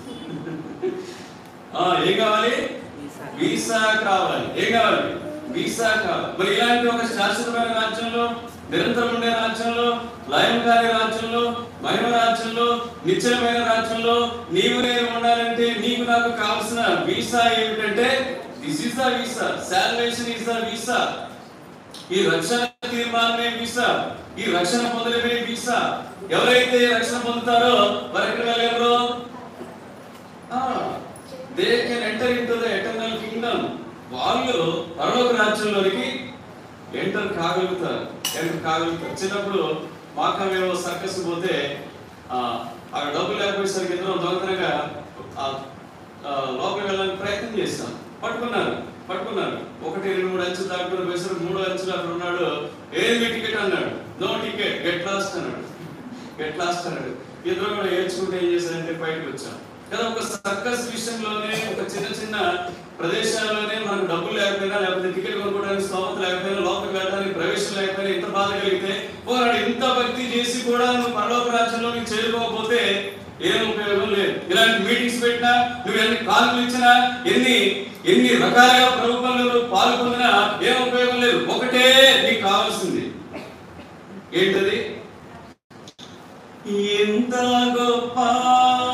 ఆ, ఏం కావాలి వీసా వీసా కావాలి ఏం కావాలి వీసా కావాలి మరి ఇలాంటి ఒక శాశ్వతమైన రాజ్యంలో నిరంతరం ఉండే రాజ్యంలో లయం కాని రాజ్యంలో మహిమ రాజ్యంలో నిశ్చలమైన రాజ్యంలో నీవు నేను ఉండాలంటే నీకు నాకు కావాల్సిన వీసా ఏమిటంటే this is the visa salvation is the visa ఈ రక్షణ తీర్మానమే వీసా ఈ రక్షణ పొందడమే వీసా ఎవరైతే ఈ రక్షణ పొందుతారో వారు ఎక్కడ వెళ్ళగలరు they can enter into the eternal kingdom వాళ్ళు పరలోక రాజ్యంలోనికి ఎంటర్ కాగలుగుతారు ఎంటర్ కాగలుగుతారు చిన్నప్పుడు మాక మేము సర్కస్ పోతే ఆ, అక్కడ డబ్బులు లేకపోయేసరికి ఇద్దరం దొంగతనంగా ఆ, ఆ, లోపలికి వెళ్ళడానికి ప్రయత్నం చేశాం పట్టుకున్నారు పట్టుకున్నారు ఒకటి రెండు మూడు అంచులు దాటుకుని పోయేసరికి మూడో అంచులు అక్కడ ఉన్నాడు ఏది మీ టికెట్ అన్నాడు నో టికెట్ గెట్ లాస్ట్ అన్నాడు గెట్ లాస్ట్ అన్నాడు ఇద్దరు కూడా ఏడ్చుకుంటే ఏం చేశారంటే బయటకు వచ్చాం కదా ఒక సర్కస్ విషయంలోనే ఒక చిన్న చిన్న ప్రదేశాల్లోనే మనకు డబ్బులు లేకపోయినా లేకపోతే టికెట్ కొనుక్కోవడానికి స్తోమత లేకపోయినా లోపలికి వెళ్ళడానికి ప్రవేశం లేకపోయినా ఇంత బాధ కలిగితే ఒకనాడు ఇంత భక్తి చేసి కూడా నువ్వు పరలోక రాజ్యంలోకి చేరుకోకపోతే ఏం ఉపయోగం లేదు ఇలాంటి మీటింగ్స్ పెట్టినా నువ్వు ఎన్ని కానుకలు ఇచ్చినా ఎన్ని ఎన్ని రకాలుగా ప్రభుత్వంలో నువ్వు పాల్గొందినా ఏం ఉపయోగం లేదు ఒకటే నీకు కావాల్సింది ఏంటది ఎంత గొప్ప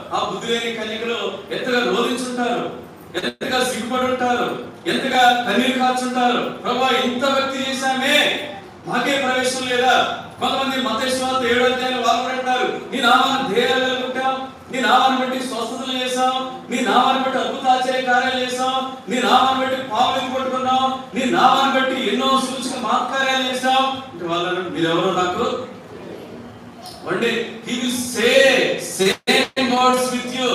ఆ బుద్ధి లేని కన్యకలు ఎంతగా రోధించుంటారు ఎంతగా సిగ్గుపడి ఉంటారు ఎంతగా కన్నీరు కార్చుంటారు ప్రభా ఇంత వ్యక్తి చేశామే మాకే ప్రవేశం లేదా కొంతమంది మతేశ్వరాలతో ఏడు అధ్యాయులు వాళ్ళు కూడా అంటారు నీ నామాన్ని ధ్యేయాలు కలుగుతాం నీ నామాన్ని బట్టి స్వస్థతలు చేసాం నీ నామాన్ని బట్టి అద్భుత ఆశ్చర్య కార్యాలు చేసాం నీ నామాన్ని బట్టి పావులు పట్టుకున్నాం నీ నామాన్ని బట్టి ఎన్నో సూచక మహత్కార్యాలు చేసాం అంటే వాళ్ళని మీరెవరో నాకు One day he will say same words with you.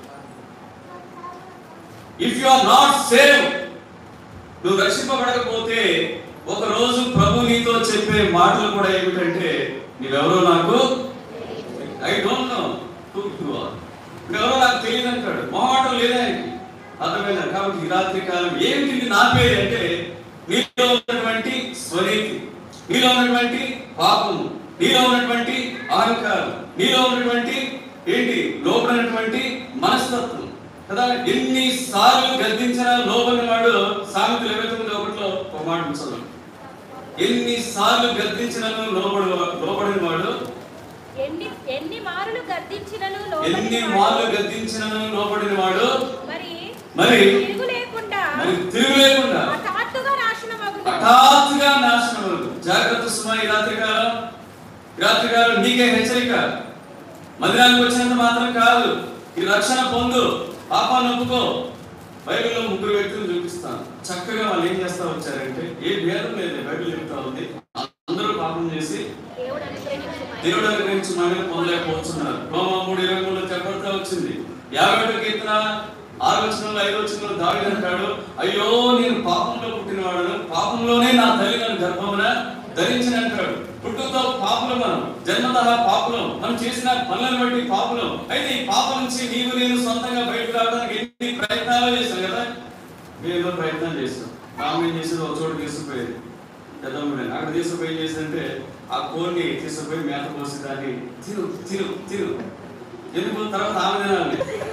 If you are not saved, నువ్వు రక్షింపబడకపోతే ఒక రోజు ప్రభు నీతో చెప్పే మాటలు కూడా ఏమిటంటే నీవెవరో నాకు I don't know who you are నువ్వెవరో నాకు తెలియదు అంటాడు మొహమాటం లేదా ఆయనకి అర్థమైందా కాబట్టి ఈ రాత్రి కాలం ఏమిటి ఇది నా పేరు అంటే నీలో ఉన్నటువంటి స్వనీతి నీలో ఉన్నటువంటి పాపము నీలో ఉన్నటువంటి అహంకారం నీలో ఉన్నటువంటి ఏంటి లోపలైనటువంటి మనస్తత్వం కదా ఎన్ని సార్లు గద్దించినా లోపలి వాడు సామెతలు ఇరవై తొమ్మిది ఒకటిలో ఒక మాట ఉంచదు ఎన్ని సార్లు గద్దించినను లోపడి లోపడిన వాడు ఎన్ని ఎన్ని మారులు గద్దించినను ఎన్ని లోబడిన మార్లు వాడు గద్దించినను లోపడిన వాడు మరి మరి తిరుగు లేకుండా మరి తిరుగు లేకుండా హఠాత్తుగా నాశనమగును హఠాత్తుగా నాశనం అవుతుంది. జాగ్రత్త సుమా ఈ రాత్రికాలం ఈ రాత్రికాలం నీకే హెచ్చరిక మందిరానికి వచ్చినంత మాత్రం కాదు ఈ రక్షణ పొందు పాపాన్ని ఒప్పుకో బైబిల్లో ముగ్గురు వ్యక్తులు చూపిస్తాను చక్కగా వాళ్ళు ఏం చేస్తా వచ్చారంటే ఏ భేదం లేదు బైబిల్ చెప్తా ఉంది అందరూ పాపం చేసి దేవుడు అనుగ్రహించు దేవుడు గురించి మహిళ పొందలేకపోతున్నారు రోమా మూడు ఇరవై మూడులో చెప్పబడతా వచ్చింది యాభై ఒకటి కీర్తన ఆరు వచనంలో ఐదు వచనంలో దావిది అంటాడు అయ్యో నేను పాపంలో పుట్టినవాడు పాపంలోనే నా తల్లి నన్ను గర్భమున ధరించిన అంటాడు పుట్టుకతో పాపులం మనం జన్మత పాపులం మనం చేసిన పనులను బట్టి పాపులం అయితే ఈ పాపం నుంచి నీవు నేను సొంతంగా బయటకు రావడానికి ఎన్ని ప్రయత్నాలు చేశాం కదా మేము ఏదో ప్రయత్నం చేసాం రాము ఏం చేసేది ఒక చోటు తీసుకుపోయేది పెద్దమ్ముడు అక్కడ తీసుకుపోయి ఏం చేసిందంటే ఆ కోడిని తీసుకుపోయి మేత పోసి దాన్ని తిను తిను తిను ఎందుకు తర్వాత ఆమె తినాలి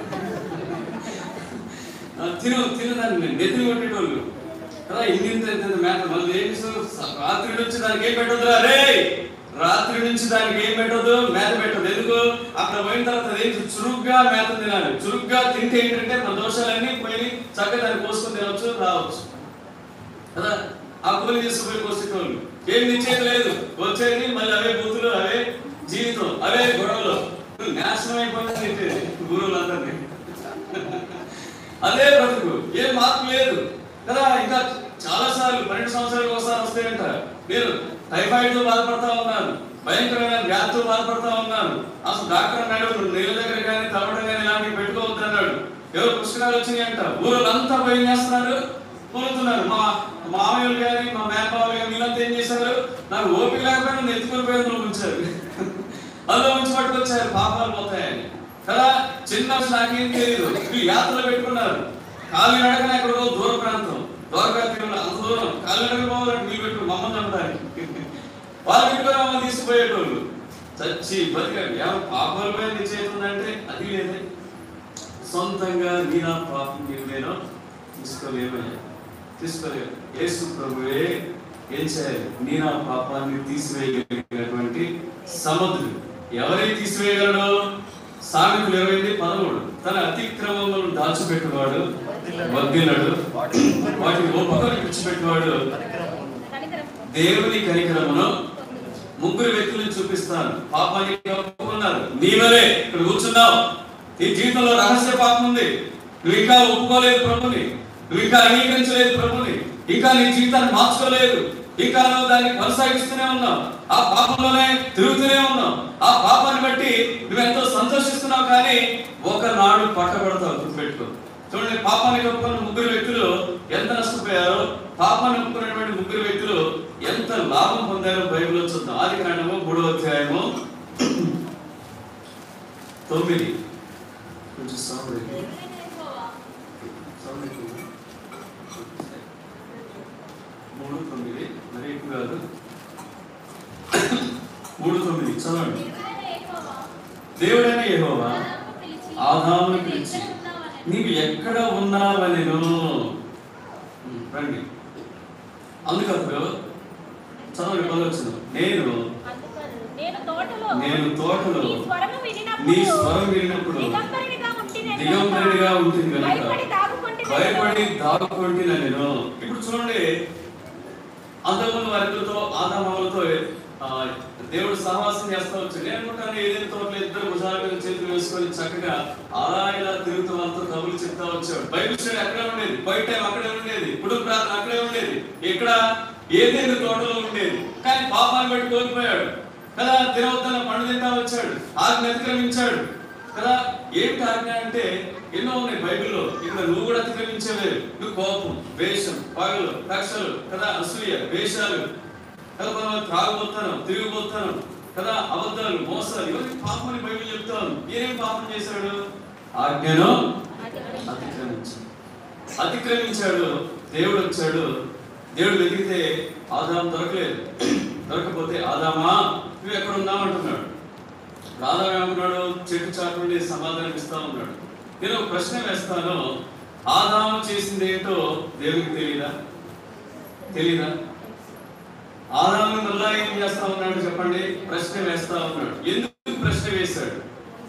ఆ, తిను తిను దాన్ని నెత్తిని కొట్టేటోళ్ళు కదా ఇన్ని ఇంత ఇంత ఇంత మేత మళ్ళీ ఏం చేస్తారు? రాత్రి నుంచి దానికి ఏం పెట్టొద్దురా రే రాత్రి నుంచి దానికి ఏం పెట్టొద్దు మేత పెట్టొద్దు ఎందుకు అక్కడ పోయిన తర్వాత ఏం చురుగ్గా మేత తినాలి చురుగ్గా తింటే ఏంటంటే మన దోషాలన్నీ పోయి చక్కగా దాన్ని పోసుకొని తినవచ్చు రావచ్చు కదా ఆ కూలి తీసుకుపోయి కోసేటోళ్ళు ఏం నిశ్చయం లేదు వచ్చేది మళ్ళీ అవే బూతులు అవే జీవితం అవే గొడవలు నాశనం అయిపోయింది గురువులందరినీ అదే బ్రతుకు ఏం మార్పు లేదు కదా ఇంకా చాలా సార్లు పన్నెండు సంవత్సరాలకు ఒకసారి వస్తాయంట నేను టైఫాయిడ్ తో బాధపడతా ఉన్నాను భయంకరమైన వ్యాధితో బాధపడతా ఉన్నాను అసలు డాక్టర్ అన్నాడు నువ్వు నీళ్ళ దగ్గర కానీ తవ్వడం కానీ ఇలాంటివి పెట్టుకోవద్దు అన్నాడు ఎవరు పుస్తకాలు వచ్చినాయి అంట ఊరోళ్ళంతా పోయి ఏం చేస్తున్నారు పొలుతున్నారు మా మామయ్యలు కానీ మా మేనబాబు కానీ వీళ్ళంతా ఏం చేశారు నాకు ఓపిక లేకపోయినా నెత్తుకొని పోయి అందులో ఉంచారు అందులో ఉంచి పట్టుకొచ్చారు పాపాలు పోతాయని కదా చిన్న వయసు నాకేం తెలియదు వీళ్ళు యాత్రలు పెట్టుకున్నారు కాలు నడకన ఎక్కడో దూర ప్రాంతం దూరగా తిరుగులు అంత దూరం కాలు నడక పోవాలంటే వీళ్ళు పెట్టుకుని మమ్మల్ని నమ్మడానికి వాళ్ళు పెట్టుకుని మమ్మల్ని తీసుకుపోయేటోళ్ళు చచ్చి బతికాడు ఏమో పాపాలు పోయి నిశ్చయితుందంటే అది లేదే సొంతంగా నీ నా పాపం నీవు నేను తీసుకోలేమయ్యా తీసుకోలేము యేసు ప్రభువే ఏం చేయాలి నీ నా పాపాన్ని తీసివేయగలిగినటువంటి సముద్రుడు ఎవరే తీసివేయగలడు సామెతలు ఇరవై ఎనిమిది పదమూడు తన అతిక్రమములను దాచిపెట్టువాడు వద్దిల్లడు వాటిని ఒప్పుకొని విడిచిపెట్టువాడు కనికరం దేవుని కనికరమును ముగ్గురు వ్యక్తులను చూపిస్తాను పాపాన్ని ఒప్పుకున్నారు నీవలే ఇక్కడ కూర్చున్నావు నీ జీవితంలో రహస్య పాపం ఉంది నువ్వు ఇంకా ఒప్పుకోలేదు ప్రభుని నువ్వు ఇంకా అంగీకరించలేదు ప్రభుని ఇంకా నీ జీవితాన్ని మార్చుకోలేదు ఇంకా నువ్వు దాన్ని కొనసాగిస్తూనే ఉన్నావు ఆ పాపంలోనే తిరుగుతూనే ఉన్నావు ఆ పాపాన్ని బట్టి నువ్వు ఎంతో సంతోషిస్తున్నావు కానీ ఒకనాడు పట్టబడతావు గుర్తుపెట్టుకో చూడండి పాపానికి ఒప్పుకున్న ముగ్గురు వ్యక్తులు ఎంత నష్టపోయారో పాపాన్ని ఒప్పుకున్నటువంటి ముగ్గురు వ్యక్తులు ఎంత లాభం పొందారో బైబిల్లో చూద్దాం ఆది కాండము మూడో అధ్యాయము తొమ్మిది కొంచెం sound ఎక్కువ. Sound ఎక్కువ. మూడు తొమ్మిది మరి ఎక్కువ కాదు మూడు తొమ్మిది చదవండి దేవుడైన యెహోవా ఆదామును పిలిచి నీవు ఎక్కడ ఉన్నావనెను ఉమ్, రండి అందుకు అతడు చదవండి పదవచ్చును నేను అందుకను నేను తోటలో నేను తోటలో నీ స్వరము వినినప్పుడు నీ స్వరం వినినప్పుడు దిగంబరినిగా ఉంటినెను దిగంబరినిగా గనుక ఉంటుంది కనుక భయపడి దాగుకొంటినెను. భయపడి దాక్కుంటున్నా నేను ఇప్పుడు చూడండి అంతకుముందు వారితో ఆదామాలతో ఆ, దేవుడు సహవాసం చేస్తా వచ్చాడు నేను అనుకుంటాను ఏదైనా తోటలో ఇద్దరు భుజాల మీద చేతులు వేసుకొని చక్కగా అలా ఇలా తిరుగుతూ వాళ్ళతో కబుర్లు చెప్తా వచ్చాడు బైబిల్ స్టడీ అక్కడే ఉండేది బయట టైం అక్కడే ఉండేది కుటుంబ ప్రార్థన అక్కడే ఉండేది ఇక్కడ ఏదైనా తోటలో ఉండేది కానీ పాపాన్ని బట్టి కోల్పోయాడు కదా తినవద్దన్న పండు తింటా వచ్చాడు ఆజ్ఞ అతిక్రమించాడు కదా ఏంటి ఆజ్ఞ అంటే ఎన్నో ఉన్నాయి బైబిల్లో ఇక్కడ నువ్వు కూడా అతిక్రమించలేదు నువ్వు కోపం వేషం పగలు కక్షలు కదా అసూయ వేషాలు కదా మనం త్రాగబోతాను తిరిగిపోతాను కదా అబద్ధాలు మోసాలు ఇవన్నీ పాపమని బైబిల్ చెప్తాను ఏనేం పాపం చేశాడు ఆజ్ఞను అతిక్రమించాడు అతిక్రమించాడు దేవుడు వచ్చాడు దేవుడు వెతికితే ఆదాం దొరకలేదు దొరకపోతే ఆదామా నువ్వు ఎక్కడ ఉన్నావు అంటున్నాడు ఆదాం ఏమన్నాడు చెట్టు చాటు నుండి సమాధానం ఇస్తా ఉన్నాడు నేను ఒక ప్రశ్న వేస్తాను ఆదాము చేసింది ఏంటో దేవునికి తెలియదా తెలీదా ఆదాము మళ్ళా ఏం చేస్తా ఉన్నాడు చెప్పండి ప్రశ్న వేస్తా ఉన్నాడు ఎందుకు ప్రశ్న వేశాడు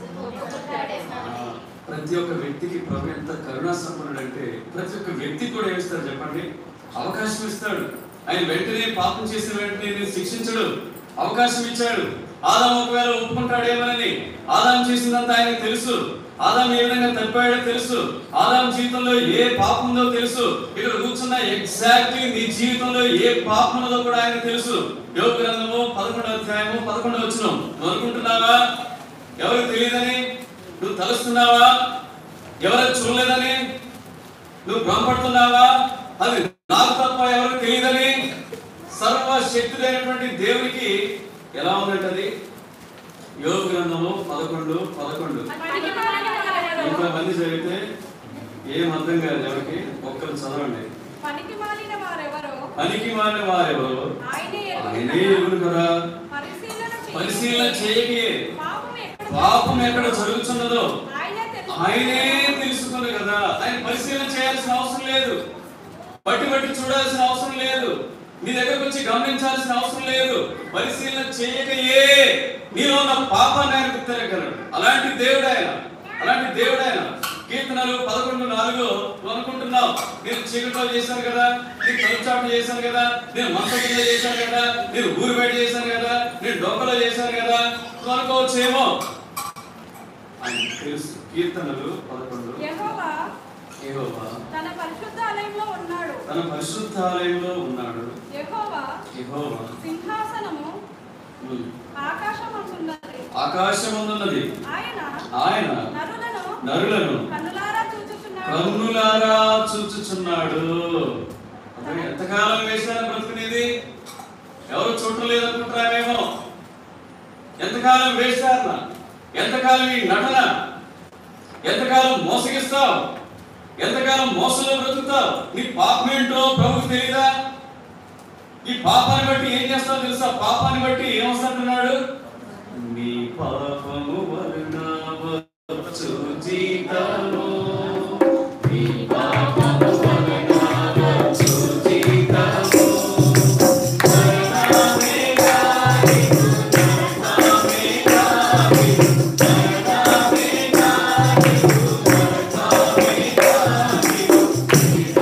ప్రతి ఒక్క వ్యక్తికి ప్రభు ఎంత కరుణా సంపన్నుడు అంటే ప్రతి ఒక్క వ్యక్తికి కూడా ఏమిస్తాడు చెప్పండి అవకాశం ఇస్తాడు ఆయన వెంటనే పాపం చేసిన వెంటనే నేను శిక్షించడు అవకాశం ఇచ్చాడు ఆదాం ఒకవేళ ఒప్పుకుంటాడేమోనని ఆదాం చేసిందంతా ఆయనకు తెలుసు ఆదాం ఏ విధంగా తప్పాడో తెలుసు ఆదాం జీవితంలో ఏ పాపం ఉందో తెలుసు ఇక్కడ కూర్చున్న ఎగ్జాక్ట్లీ నీ జీవితంలో ఏ పాపం ఉన్నదో కూడా ఆయన తెలుసు యోగ గ్రంథము పదకొండవ అధ్యాయము పదకొండవ వచ్చిన నువ్వు అనుకుంటున్నావా ఎవరికి తెలియదని నువ్వు తలుస్తున్నావా ఎవరు చూడలేదని నువ్వు భ్రమపడుతున్నావా అది నాకు తప్ప ఎవరు తెలియదని సర్వశక్తుడైనటువంటి దేవునికి ఎలా ఉందంటే అది యోగ గ్రంథము పదకొండు పదకొండు పనికి మాలిన వారెవరో, ఇంత మంది చదివితే ఏం అర్థం కాదు ఎవరికి ఒక్కరు చదవండి పనికి మాలిన వారెవరో పనికి మారిన వారెవరు ఆయనే ఆయనే ఎరుగుదురు. ఎరుగును కదా పరిశీలన చేయి. పరిశీలన చేయకే పాపం ఎక్కడ పాపం ఎక్కడ జరుగుతున్నదో ఆయనే తెలుసు. ఆయనే తెలుసుకున్నాడు కదా ఆయన పరిశీలన చేయాల్సిన అవసరం లేదు బట్టి బట్టి చూడాల్సిన అవసరం లేదు నీ దగ్గరకు వచ్చి గమనించాల్సిన అవసరం లేదు పరిశీలన చేయకయే నీలో ఉన్న పాపాన్ని ఆయన గుర్తెరగలడు అలాంటి దేవుడు ఆయన అలాంటి దేవుడు ఆయన కీర్తనలు పదకొండు నాలుగు నువ్వు అనుకుంటున్నావు నేను చీకట్లో చేశాను కదా నేను తలుచాటు చేశాను కదా నేను మంచ కింద చేశాను కదా నేను ఊరు బయట చేశాను కదా నేను డొక్కలో చేశాను కదా నువ్వు అనుకోవచ్చేమో ఆయన తెలుసు కీర్తనలు పదకొండు యెహోవా యెహోవా తన పరిశుద్ధాలయంలో ఉన్నాడు తన పరిశుద్ధాలయంలో ఉన్నాడు యెహోవా యెహోవా సింహాసనము ఉమ్, ఆకాశమందున్నది ఆకాశమందున్నది ఆయన ఆయన నరులను నరులను కన్నులారా చూచుచున్నాడు కన్నులారా చూచుచున్నాడు అతను ఎంతకాలం వేసాను బ్రతుకునేది ఎవరు చూడలేదు అనుకుంటారేమో ఎంతకాలం వేశారన ఎంతకాలం ఈ నటన ఎంతకాలం మోసగిస్తావు ఎంతకాలం మోసంలో బ్రతుకుతావు నీ పాపం ఏంటో ప్రభుకు తెలియదా ఈ పాపాన్ని బట్టి ఏం చేస్తావు తెలుసా పాపాన్ని బట్టి ఏమొస్తాడు నీ పాపము వలన వచ్చు జీతము నీ పాపము వలన వచ్చు జీతము మరణమే గాని మరణమే గాని మరణమే గాని మరణమే గాని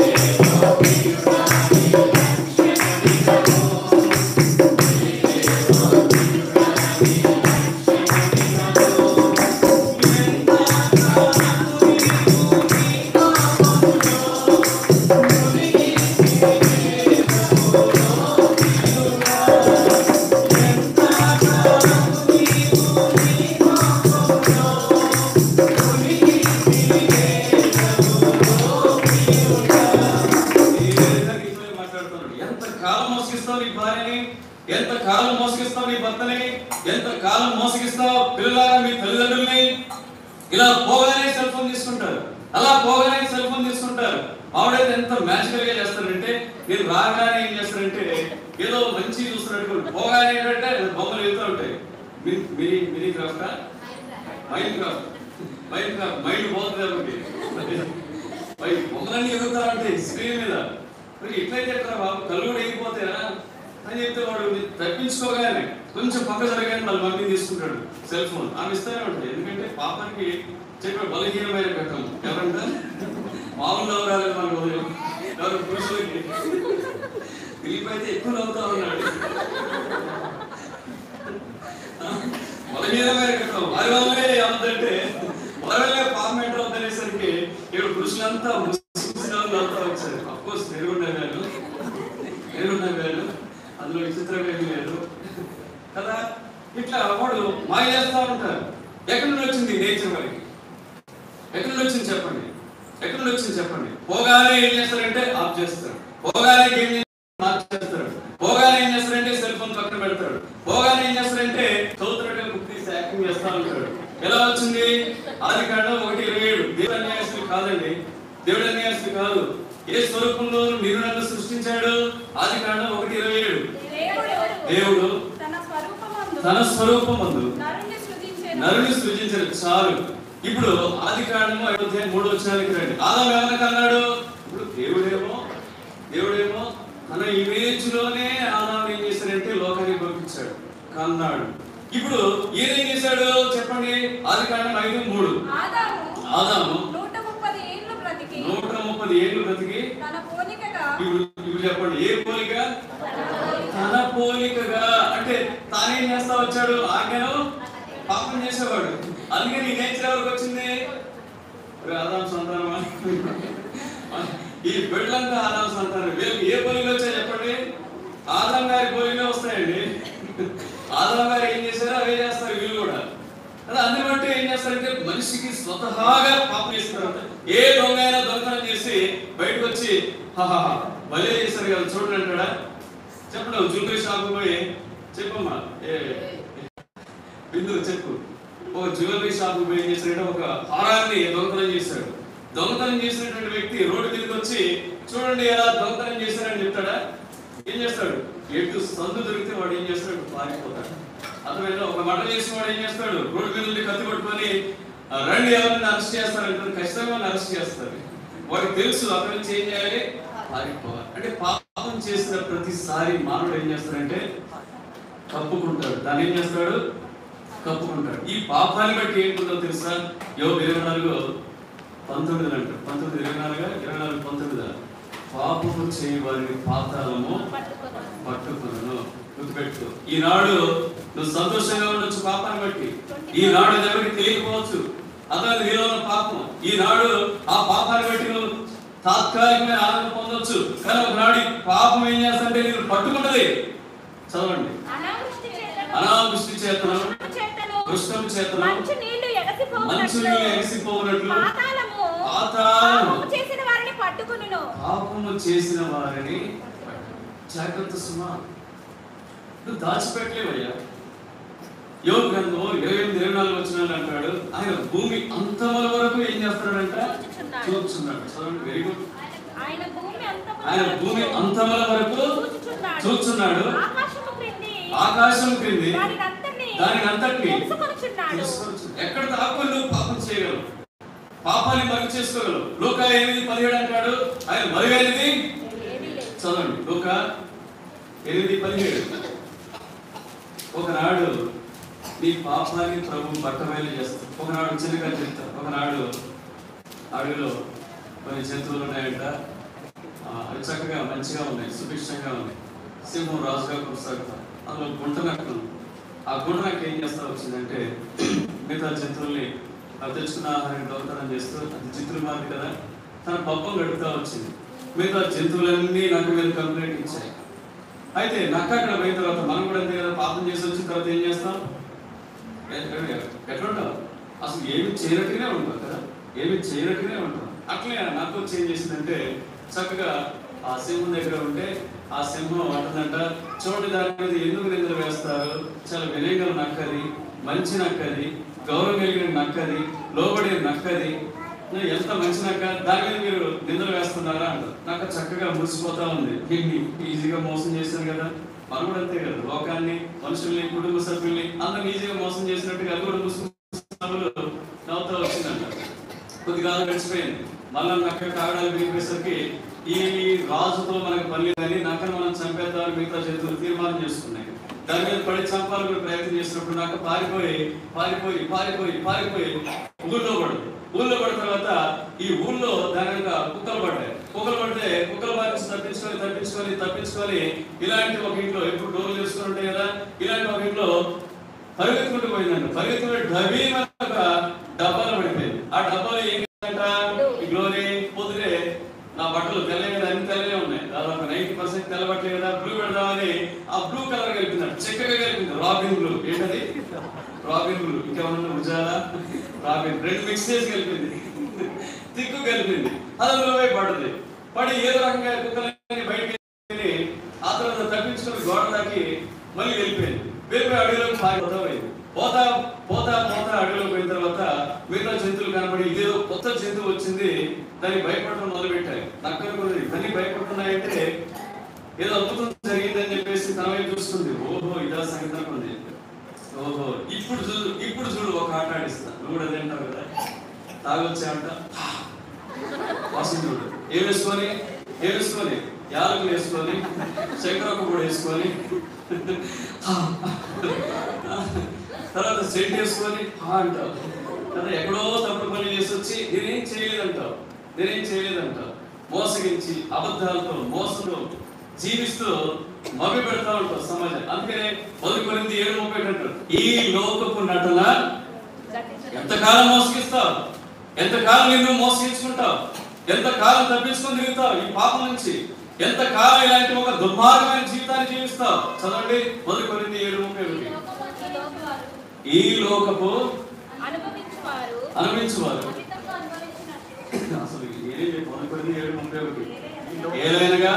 ఎంత కాలం మోసగిస్తావు నీ భార్యని ఎంత కాలం మోసగిస్తావు నీ భర్తని ఎంత కాలం మోసగిస్తావు పిల్లలారా మీ తల్లిదండ్రుల్ని ఇలా పోగానే సెల్ ఫోన్ తీసుకుంటారు అలా పోగానే సెల్ ఫోన్ తీసుకుంటారు ఆవిడైతే ఎంత మ్యాజికల్ గా చేస్తారంటే నేను రాగానే ఏం చేస్తారంటే ఏదో మంచి చూస్తున్నట్టు పోగానే ఏంటంటే బొమ్మలు వెళ్తూ ఉంటాయి మినీ మినీ మినీ క్రాఫ్టా mind craft mind craft mind పోతుంది కాబట్టి మరి బొమ్మలన్నీ ఎదుగుతా ఉంటాయి స్క్రీన్ మీద మరి ఇట్లయితే ఎట్లా బాబు కళ్ళు కూడా ఎగిపోతాయా అని చెప్తే వాడు తప్పించుకోగానే కొంచెం పక్క జరగానే మళ్ళీ మమ్మీ తీసుకుంటాడు సెల్ ఫోన్ ఆమె ఇస్తూనే ఉంటుంది ఎందుకంటే పాపానికి చెప్పే బలహీనమైన ఘట్టం ఎవరంట మామూలు నవ్వరాలేదు మనకు ఉదయం ఎవరు పురుషులకి దిలీప్ అయితే ఎక్కువ నవ్వుతా ఉన్నాడు బలహీనమైన ఘట్టం వారి వల్లనే ఏమంటే వారి వల్లే పాపం ఎంటర్ అవుతానేసరికి ఇక్కడ పురుషులంతా ముసిముసిగా నవ్వుతా వచ్చారు అఫ్కోర్స్ పెరుగుండగాను పెరుగుండగాను అందులో విచిత్రం ఏమీ లేదు కదా ఇట్లా వాడు మాయ చేస్తా ఉంటారు ఎక్కడి నుండి వచ్చింది నేచర్ వారికి ఎక్కడి నుండి వచ్చింది చెప్పండి ఎక్కడి నుండి వచ్చింది చెప్పండి పోగానే ఏం చేస్తారంటే ఆఫ్ చేస్తారు పోగానే గేమ్ ఆఫ్ చేస్తారు పోగానే ఏం చేస్తారంటే సెల్ ఫోన్ పక్కన పెడతాడు పోగానే ఏం చేస్తారంటే చదువుతున్నట్టు బుక్ తీసి యాక్టింగ్ చేస్తా ఉంటాడు ఎలా వచ్చింది ఆది కాండం ఒకటి ఇరవై ఏడు దేవుడు అన్యాయస్తులు కాదండి దేవుడు అన్యాయస్తులు కాదు ఏ స్వరూపంలో మీరు నన్ను సృష్టించాడు ఆది కాండం ఒకటి ఇరవై ఏడు దేవుడు దేవుడు తన స్వరూపమందు తన స్వరూపమందు నరుణ్ణి సృజించెను. నరుని సృజించారు చాలు ఇప్పుడు ఆది కాండము అయోధ్య మూడు వచ్చినానికి రండి ఆదాం ఏమన్నా కన్నాడు ఇప్పుడు దేవుడేమో దేవుడేమో తన ఇమేజ్ లోనే ఆదాం ఏం చేశాడంటే లోకానికి పంపించాడు కన్నాడు ఇప్పుడు ఈయన ఏం చేశాడు చెప్పండి ఆది కాండం ఐదు మూడు ఆదాము ఆదాము నూట ముప్పది ఏళ్ళు బ్రతికి నూట ముప్పది ఏళ్ళు బ్రతికి తన పోలికగా ఇప్పుడు ఇప్పుడు చెప్పండి ఏ పోలిక తన పోలికగా అంటే తానేం చేస్తా వచ్చాడు ఆజ్ఞను పాపం చేసేవాడు అందుకని ఈ నేచర్ ఎవరికి వచ్చింది ఒరే ఆదాం సంతానమా ఈ బిడ్డలంతా ఆదాం సంతానం వీళ్ళకి ఏ పోలికలు వచ్చాయి చెప్పండి ఆదాం గారి పోలికలే వస్తాయండి ఆదాం గారు ఏం చేశారో అవే చేస్తారు వీళ్ళు కూడా అలా అన్ని బట్టి ఏం చేస్తారంటే మనిషికి స్వతహాగా పాపం చేస్తారు ఏ దొంగ అయినా దొంగతనం చేసి బయటకు వచ్చి హాహా భలే చేశారు కదా చూడండి అంటాడా చెప్పడం జ్యువెలరీ షాప్ పోయి చెప్పమ్మా ఏ బిందు చెప్పు ఒక జ్యువెలరీ షాప్ పోయి ఏం చేశాడంటే ఒక హారాన్ని దొంగతనం చేశాడు దొంగతనం చేసినటువంటి వ్యక్తి రోడ్డు మీదకి వచ్చి చూడండి ఎలా దొంగతనం చేశారని చెప్తాడా ఏం చేస్తాడు ఎటు సందు దొరికితే వాడు ఏం చేస్తాడు పారిపోతాడు అతను ఒక మట చేసిన వాడు ఏం చేస్తాడు రోడ్డు మీద నుండి కత్తి పట్టుకొని "ఆ, రండి ఎవరిని అరెస్ట్ చేస్తారంటే ఖచ్చితంగా అరెస్ట్ చేస్తారు వాడికి తెలుసు అక్కడి నుంచి ఏం చేయాలి పారిపోవాలి అంటే పాపం చేసిన ప్రతిసారి మానవుడు ఏం చేస్తాడంటే కప్పుకుంటాడు దాన్ని ఏం చేస్తాడు కప్పుకుంటాడు ఈ పాపాన్ని బట్టి ఏంటుందో తెలుసా యో ఇరవై నాలుగు పంతొమ్మిది అంటారు పంతొమ్మిది ఇరవై నాలుగు ఇరవై నాలుగు పంతొమ్మిది పాపము చేయవారిని పాతాళము పట్టుకును గుర్తుపెట్టు ఈనాడు నువ్వు సంతోషంగా ఉండొచ్చు పాపాన్ని బట్టి ఈనాడు అది ఎవరికి తెలియకపోవచ్చు అతను నీలో ఉన్న పాపం ఈనాడు ఆ పాపాన్ని బట్టి నువ్వు తాత్కాలికమైన ఆనందం పొందొచ్చు కానీ ఒకనాడు ఈ పాపం ఏం చేస్తుంటే నేను పట్టుకుంటది చదవండి అనావృష్టి చేతను, అనావృష్టి చేతనం దుష్టము చేతను, దుష్టం చేతనం మంచు నీళ్లు ఎగసిపోవునట్లు, మంచు నీళ్ళు ఎగిసిపోవునట్లు పాతాళము పాతాళము పాపము చేసిన వారిని పట్టుకును పాపము చేసిన వారిని జాగ్రత్త సుమా నువ్వు దాచిపెట్టలేవయ్యా యోగ గ్రంథం ఇరవై ఎనిమిది ఇరవై నాలుగు వచ్చినాలు అంటాడు ఆయన భూమి అంతముల వరకు ఏం చేస్తున్నాడంట చూచుచున్నాడు. చూస్తున్నాడు చదవండి వెరీ గుడ్ ఆయన భూమి అంతముల ఆయన వరకు భూమి అంతముల వరకు చూచుచున్నాడు. చూచుచున్నాడు ఆకాశము క్రింది ఆకాశం క్రింది దానినంతటిని దానినంతటిని తెలుసుకొనుచున్నాడు. తెలుసుకొనుచు. ఎక్కడ దాక్కుని నువ్వు పాపం చేయగలవు పాపాన్ని మరుగు చేసుకోగలవు లోక ఎనిమిది పదిహేడు అంటాడు ఆయన మరుగైనది ఏమీ లేదు. చదవండి లోక ఎనిమిది పదిహేడు ఒకనాడు నీ పాపాన్ని ప్రభు బట్టబయలు చేస్తాడు ఒకనాడు చిన్నగా చెప్తాడు ఒకనాడు అడవిలో కొన్ని జంతువులు ఉన్నాయంట ఆ, అవి చక్కగా మంచిగా ఉన్నాయి సుభిక్షంగా ఉన్నాయి సింహం రాజుగా కొనసాగుతాం అందులో గుంట నక్క ఉంది. ఆ గుంట నక్క ఏం చేస్తా వచ్చిందంటే మిగతా జంతువుల్ని అది తెచ్చుకున్న ఆహారాన్ని దొంగతనం చేస్తూ అది చిత్రులు మారింది కదా తన పప్పం గడుపుతా వచ్చింది మిగతా జంతువులన్నీ నక్క మీద కంప్లైంట్ ఇచ్చాయి అయితే నక్క అక్కడ పోయిన తర్వాత మనం కూడా అంతే కదా పాపం చేసి వచ్చిన తర్వాత ఏం చేస్తాం ఎట్లా ఉంటాం అసలు ఏమి చేయనట్టుగానే ఉంటాం కదా ఏమి చేయనట్టుగానే ఉంటాం అట్లే నాకు వచ్చి ఏం చేసిందంటే చక్కగా ఆ సింహం దగ్గర ఉంటే ఆ సింహం అంటుందంట చూడండి దాని మీద ఎందుకు నిందలు వేస్తారు చాలా వినయంగా నక్కది మంచి నక్కది గౌరవం కలిగిన నక్కది లోబడిన నక్కది నువ్వు ఎంత మంచి నక్క దాని మీద మీరు నిందలు వేస్తున్నారా అంట నక్క చక్కగా మురిసిపోతా ఉంది ఇన్ని ఈజీగా మోసం చేశాను కదా మనం కూడా అంతే కదా లోకాన్ని మనుషుల్ని కుటుంబ సభ్యుల్ని అందరిని ఈజీగా మోసం చేసినట్టుగా అది కూడా ముసుగు సభలు నవ్వుతా వచ్చిందంట కొద్ది కాలం గడిచిపోయింది మళ్ళా నక్క కాగడాలు వినిపేసరికి ఈ రాజుతో మనకు పని లేదని నక్కను మనం చంపేద్దామని మిగతా జంతువులు తీర్మానం చేసుకున్నాయి దాని మీద పడి చంపాలని ప్రయత్నం చేసినప్పుడు నక్క పారిపోయి పారిపోయి పారిపోయి పారిపోయి ఊళ్ళో పడు ఊళ్ళో పడిన తర్వాత ఈ ఊళ్ళో దాని వెనక కుక్కలు పడ్డాయి కుక్కలు పడితే కుక్కల బారి నుంచి తప్పించుకొని తప్పించుకొని తప్పించుకొని ఇలాంటి ఒక ఇంట్లో ఎప్పుడు డోర్లు చేసుకుని ఉంటాయి కదా ఇలాంటి ఒక ఇంట్లో పరిగెత్తుకుంటూ పోయిందండి పరిగెత్తుకుంటే డబ్బీ ఒక డబ్బాలో పడిపోయింది ఆ డబ్బాలో ఏం చేయాలంట ఈ గ్లోరీ పొద్దునే నా బట్టలు తెల్లవి కదా అన్ని తెల్లనే ఉన్నాయి దాదాపు నైన్టీ పర్సెంట్ తెల్ల బట్టలే కదా బ్లూ పెడదామని ఆ బ్లూ కలర్ కలిపిందంట చక్కగా కలిపింది రాబిన్ బ్లూ ఏంటది రాబిన్ బ్లూ ఇంకేమన్నా ఉజాలా రాబిన్ రెండు మిక్స్ చేసి కలిపింది తిక్కు కలిపింది అది అందులో పోయి పడ్డది పడి ఏదో రకంగా కుక్కలన్నీ బయటికి వెళ్ళి ఆ తర్వాత తప్పించుకొని గోడ దాకి మళ్ళీ వెళ్ళిపోయింది వెళ్ళిపోయి అడవిలోకి పారిపోతా పోయింది పోతా పోతా పోతా అడవిలోకి పోయిన తర్వాత మిగతా జంతువులు కనబడి ఇదేదో కొత్త జంతువు వచ్చింది దానికి భయపడటం మొదలు పెట్టాయి నక్కనుకున్నది దాన్ని భయపడుతున్నాయంటే ఏదో అద్భుతం జరిగిందని చెప్పేసి తన వైపు చూస్తుంది ఓహో ఇదా సంగతి అనుకుంది ఓహో ఇప్పుడు చూడు ఇప్పుడు చూడు ఒక ఆట ఆడిస్తా నువ్వు కూడా అదే అంటావు కదా తాగొచ్చావంట వాసన చూడు ఏం వేసుకొని ఏం వేసుకొని యాలకులు వేసుకొని శంకరొక్క కూడా వేసుకొని తర్వాత సెంట్ వేసుకొని హా అంటావు కదా ఎక్కడో తప్పుడు పని చేసి వచ్చి నేనేం చేయలేదంటావు నేనేం చేయలేదంటావు మోసగించి అబద్ధాలతో మోసంతో జీవిస్తూ మభ్య పెడతా ఉంటావు సమాజం అందుకనే మొదటి కొరింది ఏడు ముప్పై అంటారు ఈ లోకపు నటన ఎంతకాలం మోసగిస్తావు ఎంతకాలం నిన్ను మోసగించుకుంటావు ఎంతకాలం తప్పించుకొని తిరుగుతావు ఈ పాపం నుంచి ఎంతకాలం ఇలాంటి ఒక దుర్మార్గమైన జీవితాన్ని జీవిస్తావు చదవండి మొదటి కొరింది ఏడు ముప్పై ఒకటి ఈ లోకపు అనుభవించువారు అనుభవించువారు అమితంగా అనుభవించినట్టు అసలు ఏం చెప్పు మొదటి కొరింది ఏడు ముప్పై ఒకటి ఏదైనగా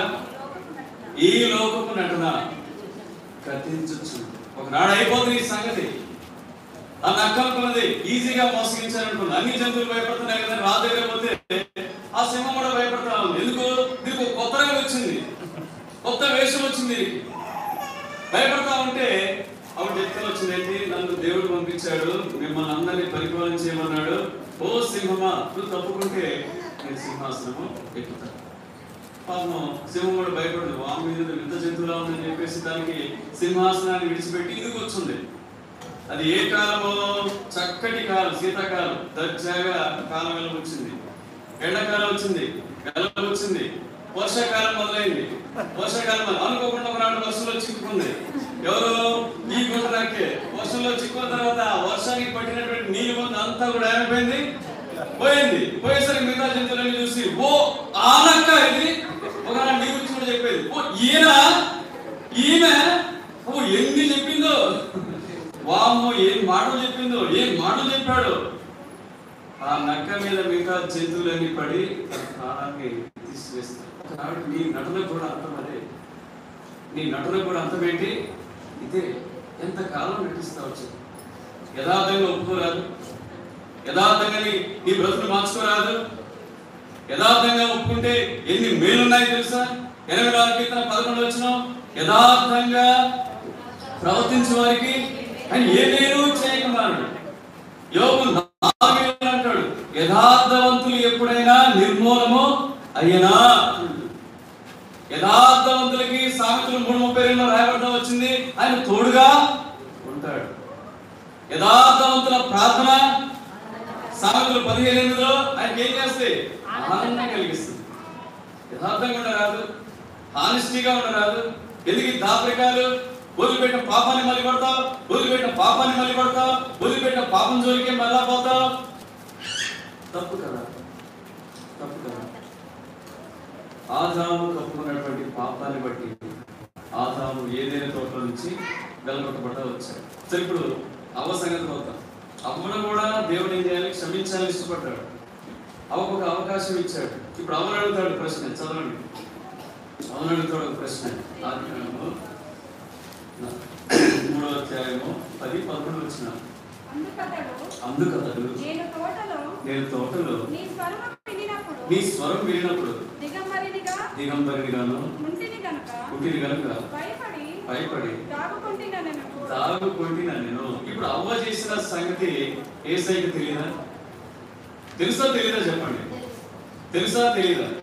ఈ లోకపు నటన కథించచ్చు ఒకనాడు అయిపోతుంది ఈ సంగతి ఆ నక్కనుకున్నది ఈజీగా మోసగించాలనుకుంది అన్ని జంతువులు భయపడుతున్నాయి కదా నా దగ్గర పోతే ఆ సింహం కూడా భయపడతా ఉంది ఎందుకు దీనికి ఒక కొత్త రంగు వచ్చింది కొత్త వేషం వచ్చింది దీనికి భయపడతా ఉంటే ఆవిడ చెప్తే వచ్చింది ఏంటి నన్ను దేవుడు పంపించాడు మిమ్మల్ని అందరినీ పరిపాలన చేయమన్నాడు ఓ సింహమా నువ్వు తప్పుకుంటే నేను సింహాసనము ఎక్కుతాను పాపం సింహం కూడా భయపడదు వామి మీద వింత జంతువులా ఉందని చెప్పేసి దానికి సింహాసనాన్ని విడిచిపెట్టి ఇదికి వచ్చింది అది ఏ కాలమో చక్కటి కాలం శీతాకాలం దర్జాగా కాలం వెలుగు వచ్చింది ఎండాకాలం వచ్చింది వెలుగు వచ్చింది వర్షాకాలం మొదలైంది వర్షాకాలం మొదలు- అనుకోకుండా ఒకనాడు వర్షంలో చిక్కుకుంది ఎవరు ఈ గుంటరాకే వర్షంలో చిక్కుకున్న తర్వాత ఆ వర్షానికి పట్టినటువంటి నీళ్ళు ముందు అంతా కూడా ఏమైపోయింది పోయింది పోయేసరికి మిగతా జంతువులన్నీ చూసి ఓ ఆనక్క ఇది ఒక నీ గురించి కూడా చెప్పేది ఓ ఈయన ఈమె ఓ ఎన్ని చెప్పిందో వామ్మో ఏం మాటలు చెప్పిందో ఏం మాటలు చెప్పాడు ఆ నక్క మీద మిగతా జంతువులన్నీ పడి తన ప్రాణాన్ని తీసివేస్తాయి కాబట్టి నీ నటన కూడా అర్థం అదే నీ నటన కూడా అర్థం ఏంటి ఇదే ఎంత కాలం నటిస్తావు చెప్పు. యథార్థంగా ఒప్పుకోరాదు యథార్థంగా నీ నీ బ్రతుకు మార్చుకోరాదు యథార్థంగా ఒప్పుకుంటే ఎన్ని మేలున్నాయి తెలుసా ఎనభై నాలుగు కీర్తన పదకొండు వచ్చిన యథార్థంగా ప్రవర్తించే వారికి ఆయన ఏ మేలు చేయకున్నాడు యోగు నాలుగు ఏళ్ళు అంటాడు యథార్థవంతులు ఎప్పుడైనా నిర్మూలము అయ్యనా యథార్థవంతులకి సామెతలు మూడు ముప్పై రెండులో రాయబడడం వచ్చింది ఆయన తోడుగా ఉంటాడు యథార్థవంతుల ప్రార్థన సామెతలు పదిహేను ఎనిమిదిలో ఆయనకి ఏం చేస్తే ఆనందం కలిగిస్తుంది యథార్థంగా ఉండరాదు హానిస్టీగా ఉండరాదు ఎందుకు ఈ దాపరికాలు వదిలిపెట్టిన పాపాన్ని మళ్ళీ కొడతావు వదిలిపెట్టిన పాపాన్ని మళ్ళీ కొడతావు వదిలిపెట్టిన పాపం జోలికే మళ్ళా పోతావు తప్పు కదా తప్పు కదా ఆదాము కప్పుకున్నటువంటి పాపాన్ని బట్టి ఆదాము ఏదైనా తోటలో నుంచి వెలగొట్టబడ్డా వచ్చాడు సరే ఇప్పుడు అవ్వ సంగతి పోతాం అవ్వను కూడా దేవుడు ఏం చేయాలి క్షమించాలని ఇష్టపడ్డాడు అవ్వకు ఒక అవకాశం ఇచ్చాడు ఇప్పుడు అవ్వను అడుగుతాడు ప్రశ్న చదవండి అవును అడుగుతాడు ఒక ప్రశ్న ఆదికాండము మూడో అధ్యాయము పది పదకొండు వచ్చిన అందుకతడు అందుకతడు నేను తోటలో నేను తోటలో నీ స్వరము వినినప్పుడు నీ స్వరం వినినప్పుడు దిగంబరినిగా దిగంబరిగాను ఉంటిని గనుక పుట్టిన కనుక భయపడి భయపడి దాగుకుంటున్నాను దాగుకుంటున్నా నేను ఇప్పుడు అవ్వ చేసిన సంగతి ఏ సైకి తెలియదా తెలుసా తెలీదా చెప్పండి తెలుసా తెలీదా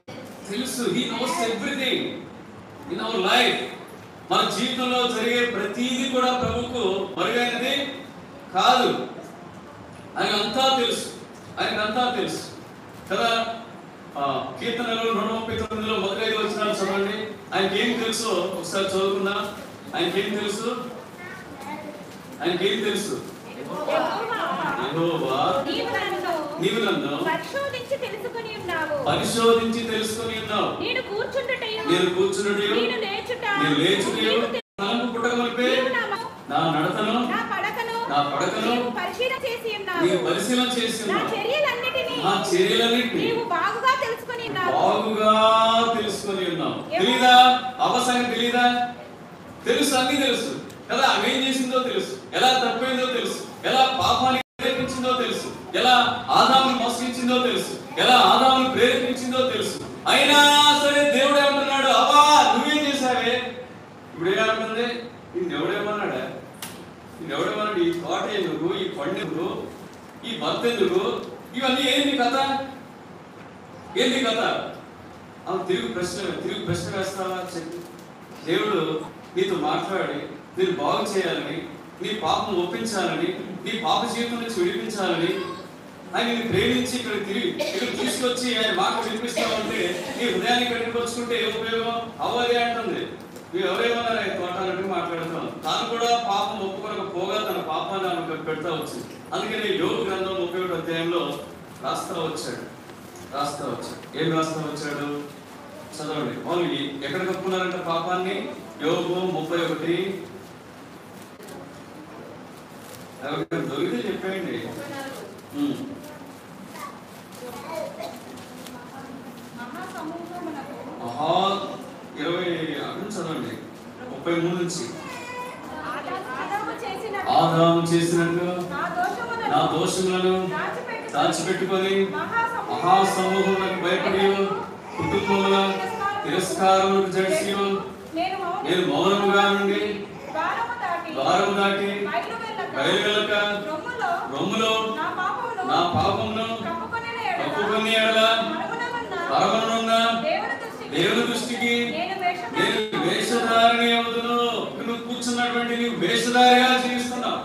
తెలుసు he knows everything in our life మన జీవితంలో జరిగే ప్రతిదీ కూడా ప్రభువుకు మరుగైనది కాదు ఆయన అంతా తెలుసు ఆయనకు అంతా తెలుసు కదా ఆ, కీర్తనలు రెండు ముప్పై తొమ్మిదిలో మొదటి ఐదు వచ్చినాలు చదవండి ఆయనకి ఏం తెలుసో ఒకసారి చదువుకుందాం ఆయనకి ఏం తెలుసు ఆయనకి ఏం తెలుసు యెహోవా నీవు నన్ను నీవు నన్ను పరిశోధించి తెలుసుకొని ఉన్నావు పరిశోధించి తెలుసుకొని ఉన్నావు నేను కూర్చుంటుటయు నేను కూర్చున్నట్టు నేను లేచుట నేను లేచుటయు నీవు తె- తలంపు పుట్టకమనిపే నీవు నా మ- నా నడతను నా పడకను నా పడకను నీవు పరిశీలన చేసి ఉన్నావు నీవు పరిశీలన చేసి నా ఉన్నావు చర్యలన్నిటినీ నా చర్యలన్నింటినీ నీవు బాగుగా తెలుసుకొని ఉన్నావు బాగుగా తెలుసుకొని ఉన్నావు తెలీదా అవసరం తెలీదా తెలుసు అన్ని తెలుసు కదా ఆమె ఏం చేసిందో తెలుసు ఎలా తప్పైందో తెలుసు ఎలా పాపాన్ని ప్రేరేపించిందో తెలుసు ఎలా ఆదామును మోసగించిందో తెలుసు ఎలా ఆదామును ప్రేరేపించిందో తెలుసు అయినా సరే దేవుడు ఏమంటున్నాడు అవా నువ్వేం చేశావే ఇప్పుడు ఏమంటుంది ఎవడేమన్నాడా ఎవడేమన్నాడు ఈ కోట ఎందుకు ఈ కొండ ఎందుకు ఈ భర్త ఎందుకు ఇవన్నీ ఏంది కథ ఏంది కథ ఆమె తిరిగి ప్రశ్న తిరిగి ప్రశ్న వేస్తావా చెప్పి దేవుడు నీతో మాట్లాడి నేను బాగు చేయాలని నీ పాపం ఒప్పించాలని నీ పాప జీవితం నుంచి విడిపించాలని ఆయన నిన్ను ప్రేమించి ఇక్కడ తిరిగి ఇక్కడ తీసుకొచ్చి ఆయన మాట వినిపిస్తామంటే నీ హృదయాన్ని కట్టుకొచ్చుకుంటే ఏ ఉపయోగం అవ్వాలి అంటుంది నువ్వు ఎవరేమన్నారు ఆయన తోటాలంటే మాట్లాడుతాం తాను కూడా పాపం ఒప్పుకోకపోగా తన పాపాన్ని ఆమె పెడతా వచ్చింది అందుకని యోగ గ్రంథం ముప్పై ఒకటి అధ్యాయంలో రాస్తా వచ్చాడు రాస్తా వచ్చాడు ఏం రాస్తా వచ్చాడు చదవండి వాళ్ళు ఈ- ఎక్కడ కప్పుకున్నారంట పాపాన్ని యోగు ముప్పై ఒకటి ఎవరికైనా దొరికితే చెప్పండి ఉమ్. మహాసమూహమునకు మహా ఇరవై అక్కడ చదవండి ముప్పై మూడు నుంచి ఆదాము చేసిన ఆదాము చేసినట్లు నా దోషములను నా దోషములను దాచిపెట్టుకొని దాచిపెట్టుకొని మహాసమూహమునకు మహాసమూహములకు భయపడి కుటుంబముల తిరస్కారములకు జడిసి నేను మౌనం నేను మౌనముగా నుండి ద్వారము దాటి ద్వారము దాటి బయలు వెళ్ళక బయలు వెళ్ళక రొమ్ములో రొమ్ములో నా పాపమును నా పాపమును కప్పుకొనిన ఎడల కప్పుకొని ఎడల మరుగుననున్న పరమనున్న దేవుని దృష్టికి దేవుని దృష్టికి నేను వేషధారి నేను వేషధారిని అవుతును నువ్వు కూర్చున్నటువంటి నీవు వేషధారిగా జీవిస్తున్నావు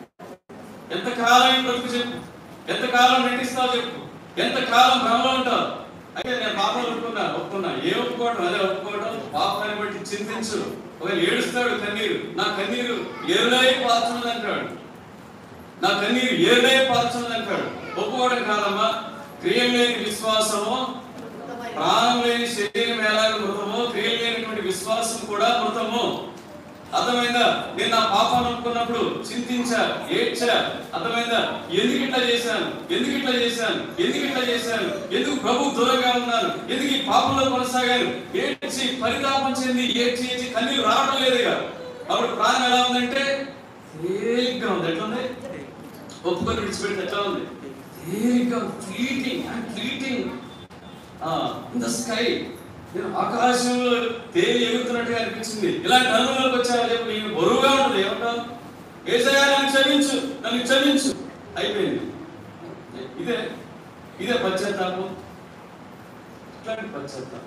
ఎంతకాలం ఈ బ్రతుకు చెప్పు ఎంతకాలం నటిస్తావు చెప్పు ఎంతకాలం భ్రమలో ఉంటావు అయితే నేను పాపం ఒప్పుకున్నా ఒప్పుకున్నా ఏ ఒప్పుకోవడం అదే ఒప్పుకోవడం పాపాన్ని బట్టి చింతించు ఒకవేళ ఏడుస్తాడు కన్నీరు నా కన్నీరు ఏరులై పాల్చున్నది అంటాడు నా కన్నీరు ఏరులై పాల్చున్నది అంటాడు ఒప్పుకోవడం కాదమ్మా క్రియం లేని విశ్వాసము ప్రాణం లేని శరీరం ఎలాగ మృతమో క్రియ లేనటువంటి విశ్వాసం కూడా మృతము అర్థమైందా నేను నా పాపాన్ని ఒప్పుకున్నప్పుడు చింతించా ఏడ్చా అర్థమైందా ఎందుకు ఇట్లా చేశాను ఎందుకు ఇట్లా చేశాను ఎందుకు ఇట్లా చేశాను ఎందుకు ప్రభు దూరంగా ఉన్నాను ఎందుకు ఈ పాపంలో కొనసాగాను ఏడ్చి పరితాపం చెంది ఏడ్చి ఏడ్చి కన్నీరు రావడం లేదుగా అప్పుడు ప్రాణం ఎలా ఉందంటే తేలిగ్గా ఉంది ఎట్లా ఉంది ఒప్పుకొని విడిచిపెడితే ఎట్లా ఉంది తేలిగ్గా fleeting and fleeting in the sky నేను ఆకాశంలో తేలి ఎగురుతున్నట్టుగా అనిపించింది ఇలాంటి అనుభవంలోకి వచ్చావా చెప్పు నేను బరువుగా ఉంటుంది ఏమంటావు ఏసయ్యా నన్ను క్షమించు నన్ను క్షమించు అయిపోయింది ఇదే ఇదే పశ్చాత్తాపం ఇట్లాంటి పశ్చాత్తాపం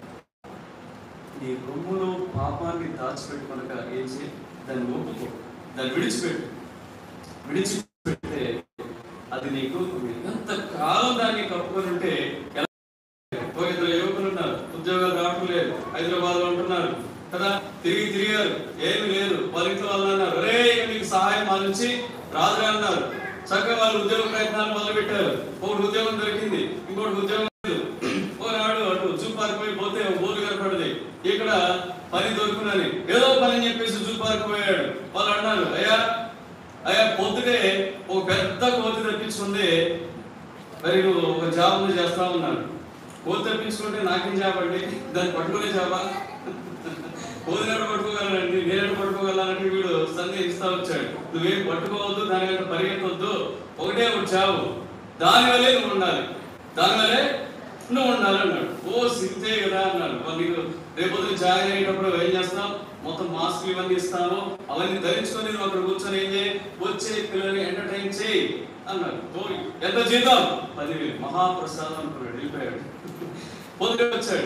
నీ రొమ్ములో పాపాన్ని దాచిపెట్టుకొనక ఏం చేయి దాన్ని ఒప్పుకో దాన్ని విడిచిపెట్టు విడిచిపెడితే అది నీకు ఎంత కాలం దాన్ని కప్పుకొని ఉంటే ఎలా ఓ ఇద్దరు యువకులు ఉన్నారు ఉద్యోగాలు రావటం లేదు హైదరాబాద్ లో ఉంటున్నారు కదా తిరిగి తిరిగారు ఏమి లేదు వాళ్ళ ఇంట్లో వాళ్ళు అన్నారు రే ఇక మీకు సహాయం మా నుంచి రాదురా అన్నారు చక్కగా వాళ్ళు ఉద్యోగ ప్రయత్నాలు మొదలు పెట్టారు ఒకటి ఉద్యోగం దొరికింది ఇంకోటి ఉద్యోగం లేదు ఓనాడు అటు జూ పార్క్ పోయి పోతే ఓ బోర్డు కనపడింది ఇక్కడ పని దొరుకునని ఏదో పని అని చెప్పేసి జూ పార్క్ పోయాడు వాళ్ళు అన్నారు అయ్యా అయ్యా పొద్దుటే ఒక పెద్ద కోతి తెప్పించుకుంది మరి నువ్వు ఒక జాబ్ నువ్వు చేస్తా ఉన్నాడు కోతి తెప్పించుకుంటే నాకేం జాబ్ అండి దాన్ని పట్టుకునే జాబా కోదినాడు పట్టుకోగలనండి నేనేడు పట్టుకోగలనంటే వీడు సందేహిస్తా వచ్చాడు నువ్వేం పట్టుకోవద్దు దానికంటే పరిగెత్తొద్దు ఒకటే ఒక జాబు దానివల్లే నువ్వు ఉండాలి దానివల్లే నువ్వు ఉండాలి అన్నాడు ఓ సింతే కదా అన్నాడు మరి నీకు రేపొద్దు జాయిన్ అయ్యేటప్పుడు ఏం చేస్తాం మొత్తం మాస్క్ ఇవన్నీ ఇస్తాను అవన్నీ ధరించుకొని నువ్వు అక్కడ కూర్చొని ఏం చేయి వచ్చే పిల్లల్ని ఎంటర్టైన్ చేయి అన్నాడు ఓ, ఎంత జీతం పదివేలు మహాప్రసాదం అనుకున్నాడు వెళ్ళిపోయాడు పొద్దున వచ్చాడు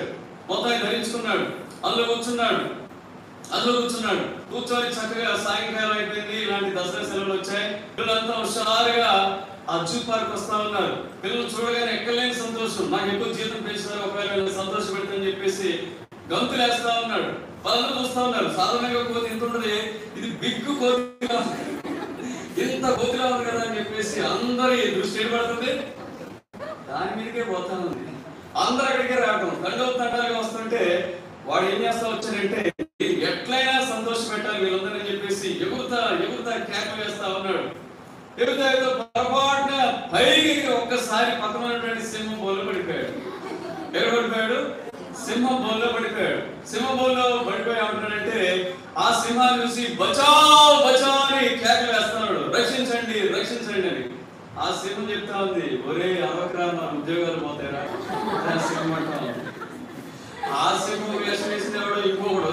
మొత్తం ధరించుకున్నాడు అందులో కూర్చున్నాడు అందులో కూర్చున్నాడు కూర్చొని చక్కగా సాయంకాలం అయిపోయింది ఇలాంటి దసరా సెలవులు వచ్చాయి పిల్లలంతా హుషారుగా ఆ జూ పార్క్ వస్తా ఉన్నారు పిల్లలు చూడగానే ఎక్కలేని సంతోషం నాకు ఎక్కువ జీతం పెంచినారు ఒకవేళ వీళ్ళని సంతోష పెడతాని చెప్పేసి గంతులు వేస్తా ఉన్నాడు వాళ్ళందరూ చూస్తా ఉన్నారు సాధారణంగా కోతి ఎంత ఉండదు ఇది బిగ్ కోతిగా ఉంది. ఇంత కోతిలా ఉంది కదా అని చెప్పేసి అందరి దృష్టి ఎటు పడుతుంది దాని మీదకే పోతా ఉంది అందరు అక్కడికే రావడం తండ్రి తండ్రులుగా వస్తుంటే వాడు ఏం చేస్తా వచ్చాడంటే ఎట్లయినా సంతోష పెట్టాలి వీళ్ళందరని చెప్పేసి ఎగురుతా ఎగురుతా కేకలు వేస్తా ఉన్నాడు ఎగురుతా ఎగురుతా పొరపాటున పైకి ఒక్కసారి పక్కన ఉన్నటువంటి సింహం బోలు పడిపోయాడు ఎక్కడ పడిపోయాడు సింహం బోల్లో పడిపోయాడు సింహం బోల్లో పడిపోయి ఉంటున్నాడంటే ఆ సింహాన్ని చూసి బచావ్ బచావ్ అని కేకలు వేస్తున్నాడు రక్షించండి రక్షించండి అని ఆ సింహం చెప్తా ఉంది ఒరే అవకరా మా ఉద్యోగాలు పోతాయరా ఆ సింహం అంటా ఉంది ఆ సింహం వేషం వేసిన ఎవడో ఇంకొకడు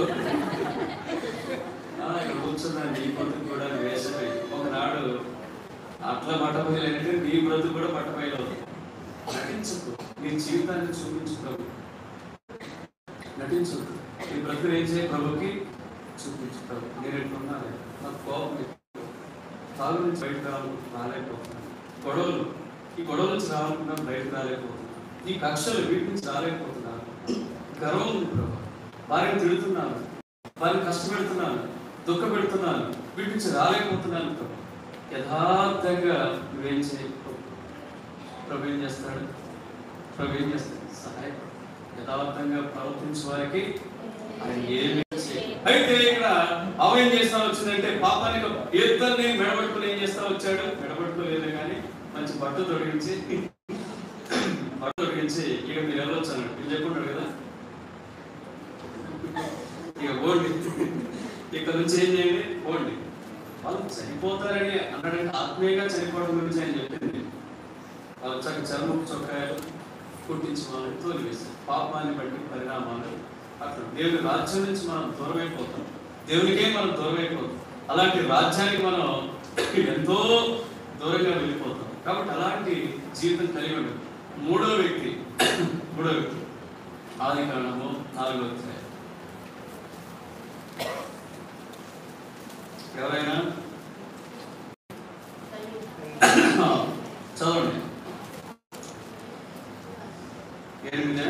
ఆ, ఇక్కడ కూర్చున్నాను నీ బ్రతుకు కూడా వేషమే ఒకనాడు అట్లా పట్టపోయాలంటే నీ బ్రతుకు కూడా పట్టపోయలేదు నటించకు నీ జీవితాన్ని చూపించుకో నటించకు నీ బ్రతుకు ఏం చేయ ప్రభుకి చూపించుకో నేను ఎట్లున్నాను నాకు కోపం ఎక్కువ. తాగు నుంచి బయటకు రావాలి రాలేకపోతున్నాను గొడవలు ఈ గొడవల నుంచి రావాలనుకున్నా బయటకు రాలేకపోతున్నాను ఈ కక్షలు వీటి నుంచి రాలేకపోతున్నాను గర్వం ఉంది ప్రభు వారిని తిడుతున్నాను వారిని కష్టపెడుతున్నాను దుఃఖ పెడుతున్నాను వీటి నుంచి రాలేకపోతున్నాను ప్రభు యథార్థంగా నువ్వేం చేయకు ప్రభు ఏం చేస్తాడు ప్రభు ఏం చేస్తాడు సహాయపడు యథార్థంగా ప్రవర్తించే వారికి ఆయన ఏమి చేయడు. అయితే ఇక్కడ అవ ఏం చేస్తా వచ్చిందంటే పాపానికి ఇద్దరిని మెడబట్టుకుని ఏం చేస్తా వచ్చాడు మెడబట్టుకోలేదు కానీ మంచి బట్ట తొడిగించి బట్ట తొడిగించి ఇక మీరు వెళ్ళొచ్చు అన్నాడు మీరు చెప్పుకుంటాడు కదా ఇక పోండి ఇక్కడ నుంచి ఏం చేయండి పోండి వాళ్ళు చనిపోతారని అన్నాడంటే ఆత్మీయంగా చనిపోవడం గురించి ఆయన చెప్పింది వాళ్ళు చక్క చర్మపు చొక్కాయలు కుట్టించి మనం తోలివేస్తాం పాపాన్ని బట్టి పరిణామాలు అట్లా దేవుని రాజ్యం నుంచి మనం దూరం అయిపోతాం దేవునికే మనం దూరం అయిపోతాం అలాంటి రాజ్యానికి మనం ఎంతో దూరంగా వెళ్ళిపోతాం కాబట్టి అలాంటి జీవితం కలిగి ఉండదు మూడో వ్యక్తి మూడో వ్యక్తి ఆది కారణము నాలుగో అధ్యాయం ఎవరైనా చదవండి ఎనిమిది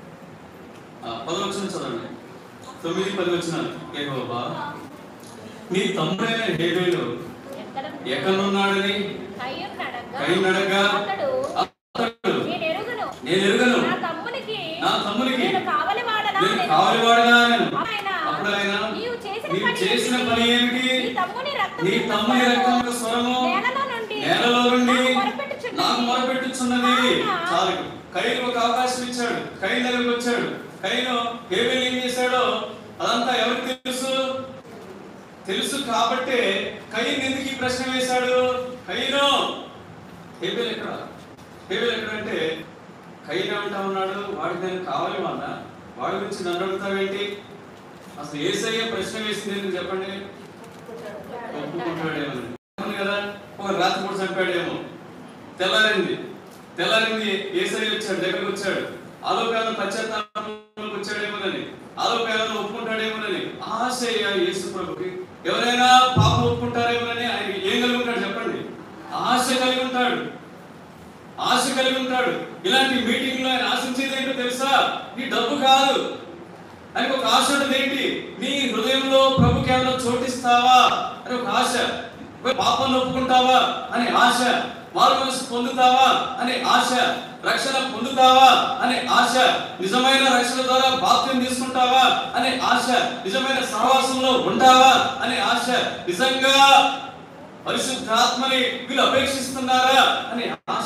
పదవచనం చదవండి తొమ్మిది పది వచ్చినాలు ఏహోబా నీ తమ్ముడైన హేబేలు ఎక్కడున్నాడని కై నడగా అతడు అతడు నేను ఎరుగును నేను ఎరుగను నా తమ్మునికి నా తమ్మునికి నేను కావలి వాడనా నేను నేను- కావలివాడనా నేను ఆయన, అప్పుడు ఆయన నీవు చేసిన నీవు పని చేసిన ఏమిటి? పని ఏమిటి నీ తమ్ముని రక్తం నీ తమ్ముని రక్తం యొక్క స్వరము నేలలో నుండి నేలలో నుండి నాకు మొరపెట్టుచున్నది. నాకు మొరపెట్టుచున్నది ఆయన చాలు కైలు ఒక అవకాశం ఇచ్చాడు కైలు దగ్గరికి వచ్చాడు కైలు హేబెల్ ఏం చేశాడో అదంతా ఎవరికి తెలుసు తెలుసు కాబట్టే కైన్ ఎందుకు ఈ ప్రశ్న వేశాడు కైను హేబెల్ ఎక్కడ హేబెల్ ఎక్కడ అంటే కైన్ అంటా ఉన్నాడు వాడికి నేను కావాలి వాళ్ళ వాడి గురించి నన్ను అడుగుతావేంటి అసలు ఏసయ్య ప్రశ్న వేసింది ఎందుకు చెప్పండి ఒప్పుకుంటాడేమో అవును కదా ఒక రాత్రి పూట చంపాడేమో తెల్లారింది తెల్లారింది ఏసరి వచ్చాడు దగ్గరకు వచ్చాడు ఆలోకాలను పశ్చాత్తాపంలోకి వచ్చాడేమోనని ఆలోకాలను ఒప్పుకుంటాడేమోనని ఆశయ యేసు ప్రభుకి ఎవరైనా పాపం ఒప్పుకుంటారేమోనని ఆయన ఏం కలిగి ఉంటాడు చెప్పండి ఆశ కలిగి ఉంటాడు ఆశ కలిగి ఉంటాడు ఇలాంటి మీటింగ్ లో ఆయన ఆశించేది ఏంటో తెలుసా నీ డబ్బు కాదు ఆయనకు ఒక ఆశ ఉంటుంది ఏంటి నీ హృదయంలో ప్రభుకి ఏమైనా చోటిస్తావా అని ఒక ఆశ పాపం ఒప్పుకుంటావా అనే ఆశ మారు మనసు పొందుతావా అనే ఆశ రక్షణ పొందుతావా అనే ఆశ నిజమైన రక్షణ ద్వారా బాప్త్యం తీసుకుంటావా అనే ఆశ నిజమైన సహవాసంలో ఉంటావా అనే ఆశ నిజంగా పరిశుద్ధాత్మని వీళ్ళు అపేక్షిస్తున్నారా అనే ఆశ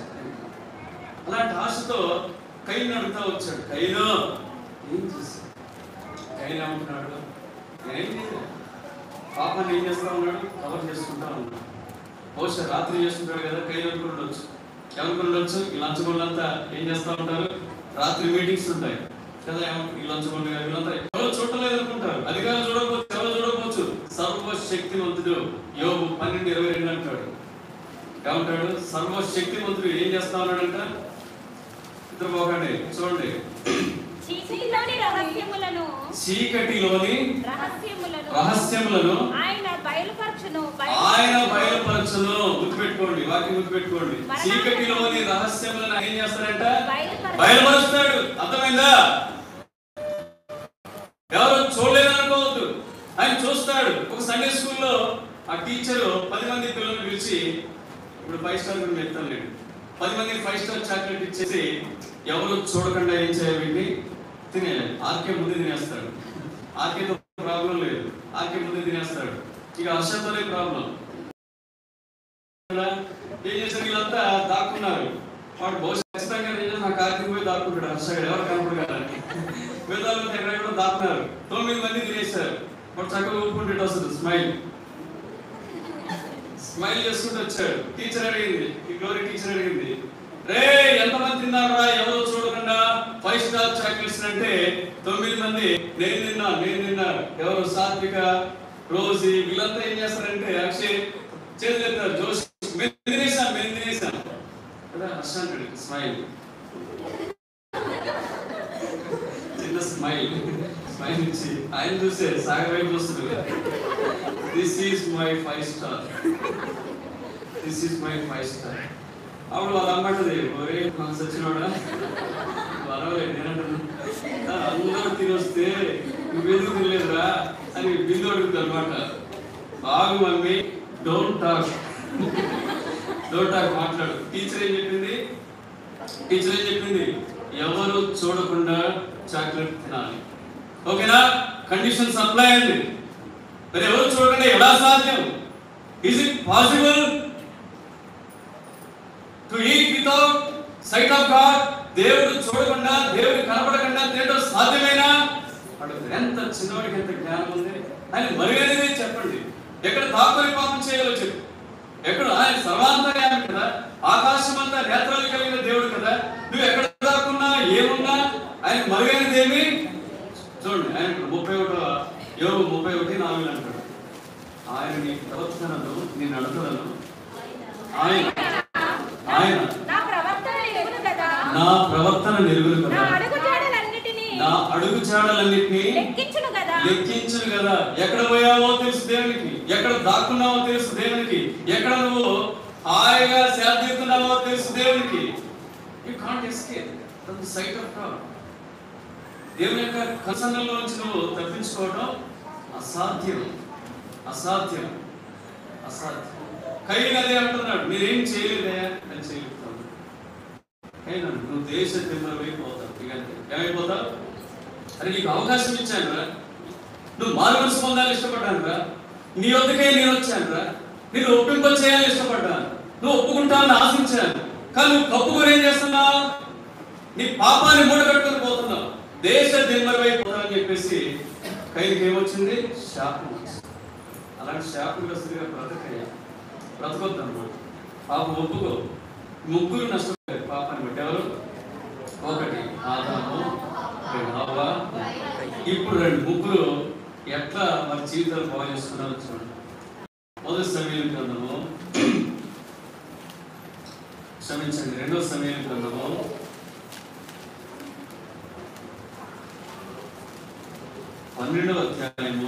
అలాంటి ఆశతో కైను అడుగుతా వచ్చాడు కైను ఏం చేశాడు కైలు ఏమంటున్నాడు నేనేం చేయలేదు పాపాన్ని ఏం చేస్తా ఉన్నాడు కవర్ చేసుకుంటా ఉన్నాడు బహుశా రాత్రి చేస్తుంటాడు కదా కైలు అనుకుని ఉండొచ్చు ఏమనుకుని ఉండొచ్చు ఈ లంచగొండంతా ఏం చేస్తా ఉంటారు రాత్రి మీటింగ్స్ ఉంటాయి కదా ఏమను- ఈ లంచగొండ గారు వీళ్ళంతా ఎవరో చూడలేదు అనుకుంటారు అధికారులు చూడకపోవచ్చు ఎవరో చూడకపోవచ్చు సర్వశక్తివంతుడు యోగు పన్నెండు ఇరవై రెండు అంటాడు ఏమంటాడు సర్వశక్తివంతుడు ఏం చేస్తా ఉన్నాడంట ఇద్దరు పోకండి చూడండి చీకటిలోని రహస్యములను చీకటిలోని రహస్యములను రహస్యములను ఆయన బయలుపరచును ఆయన బయలుపరచును గుర్తుపెట్టుకోండి వాక్యం గుర్తుపెట్టుకోండి చీకటిలోని రహస్యములను ఆయన ఏం చేస్తాడంట బయలుపరచు బయలుపరుస్తాడు అర్థమైందా ఎవరు చూడలేదు అనుకోవద్దు ఆయన చూస్తాడు ఒక సండే స్కూల్లో ఆ టీచర్ పది మంది పిల్లల్ని పిలిచి ఇప్పుడు ఫైవ్ స్టార్ గురించి చెప్తాను నేను పది మందికి ఫైవ్ స్టార్ చాక్లెట్ ఇచ్చేసి ఎవరు చూడకుండా ఏం చేయాలి వీటిని తినేయాలి ఆర్కే ముందు తినేస్తాడు ఆర్కేతో ప్రాబ్లం లేదు ఆర్కే ముందు తినేస్తాడు ఇక హర్షతోనే ప్రాబ్లం ఏం చేశారు వీళ్ళంతా దాక్కున్నారు వాడు బహుశా ఖచ్చితంగా ఏం చేశారు, నా కార్తీక్ పోయి దాక్కుంటాడు హర్షగాడు ఎవరు కనపడు కదా మిగతా వాళ్ళు ఎక్కడ కూడా దాక్కున్నారు తొమ్మిది మంది తినేశారు వాడు చక్కగా ఊపుకుంటే వస్తుంది స్మైల్ స్మైల్ చేసుకుంటూ వచ్చాడు టీచర్ అడిగింది ఈ గ్లోరీ టీచర్ అడిగింది రే ఎంతమంది తిన్నారా ఎవరో చూడకుండా ఫైవ్ స్టార్ చాక్లెట్స్ అంటే తొమ్మిది మంది నేను తిన్నా నేను తిన్నా ఎవరు సాత్విక రోజీ వీళ్ళంతా ఏం చేస్తారంటే అక్షయ్ చేతులు జోష్ మేము తినేసాం మేము తినేసాం కదా హర్ష అంటాడు స్మైల్ చిన్న స్మైల్ స్మైల్ ఇచ్చి ఆయన చూసే సాగర్ వైపు చూస్తున్నాడు this is my five star this is my five star అప్పుడు వాళ్ళ అమ్మంటది ఒరే నాకు సచ్చినోడా పర్వాలేదు నేనంటున్నా "ఆ, అందరూ తినొస్తే నువ్వెందుకు తినలేదురా అని బిందు అడుగుతుంది అనమాట బాగు mummy don't talk don't talk మాట్లాడు టీచర్ ఏం చెప్పింది టీచర్ ఏం చెప్పింది ఎవరు చూడకుండా చాక్లెట్ తినాలి ఓకేనా కండిషన్స్ అప్లై అయింది మరి ఎవరు చూడకుండా ఎలా సాధ్యం is it possible to eat without sight of God దేవుడు చూడకుండా దేవుడు కనపడకుండా తినడం సాధ్యమేనా అడుగుతారు ఎంత చిన్నవాడికి ఎంత జ్ఞానం ఉంది ఆయన మరుగైనదే చెప్పండి ఎక్కడ తాకుని పాపం చేయాలో చెప్పు ఎక్కడ ఆయన సర్వాంతర్యామి కదా ఆకాశం అంతా నేత్రాలు కలిగిన దేవుడు కదా నువ్వు ఎక్కడ దాక్కున్నా ఏమున్నా ఆయన మరుగైనది ఏమి చూడండి ఆయన ఇక్కడ ముప్పై ఒకటో యోగు ముప్పై ఒకటి నాలుగు అంటాడు ఆయన నీ ప్రవర్తనను నీ నడతలను ఆయన ఆయన నా ప్రవర్తన ఎరుగును కదా నా ప్రవర్తన నిరుగులు నా కదా అడుగు జాడలన్నిటినీ నా అడుగు చాడలన్నిటినీ లెక్కించును కదా లెక్కించును కదా ఎక్కడ పోయావో తెలుసు దేవునికి ఎక్కడ దాక్కున్నావో తెలుసు దేవునికి ఎక్కడ నువ్వు హాయిగా శాంతిస్తున్నావో తెలుసు దేవునికి you can't escape from the sight of God దేవుని యొక్క కసనంలో నుంచి నువ్వు తప్పించుకోవడం అసాధ్యం అసాధ్యం అసాధ్యం కైలు అదే అంటున్నాడు మీరేం చేయలేదే అని చేయగలుగుతాను అయినా నువ్వు దేశ తిమ్మలమైపోతావు ఇక అంతే. ఏమైపోతావు అరే నీకు అవకాశం ఇచ్చాను రా నువ్వు మారు మనసు పొందాలని ఇష్టపడ్డాను రా నీ వద్దకే నేను వచ్చాను రా నేను ఒప్పింప చేయాలని ఇష్టపడ్డాను నువ్వు ఒప్పుకుంటావని ఆశించాను కానీ నువ్వు కప్పుకొని ఏం చేస్తున్నావు నీ పాపాన్ని మూడగట్టుకుని పోతున్నావు దేశ దిమ్మరమైపోతానని చెప్పేసి కైకి ఏమొచ్చింది శాపం వచ్చింది అలాంటి శాపగ్రస్తుడిగా బ్రతకయ్యా బ్రతకొద్దు అన్నమాట పాపం ఒప్పుకో ముగ్గురు నష్టపోయారు పాపాన్ని బట్టి ఎవరు ఒకటి ఆదాము రెండు హవ్వ ఇప్పుడు రెండు ముగ్గురు ఎట్లా వారి జీవితాలు బాగు చేసుకున్నారో చూడండి మొదటి సమయం గ్రంథము క్షమించండి రెండో సమయం గ్రంథము పన్నెండవ అధ్యాయము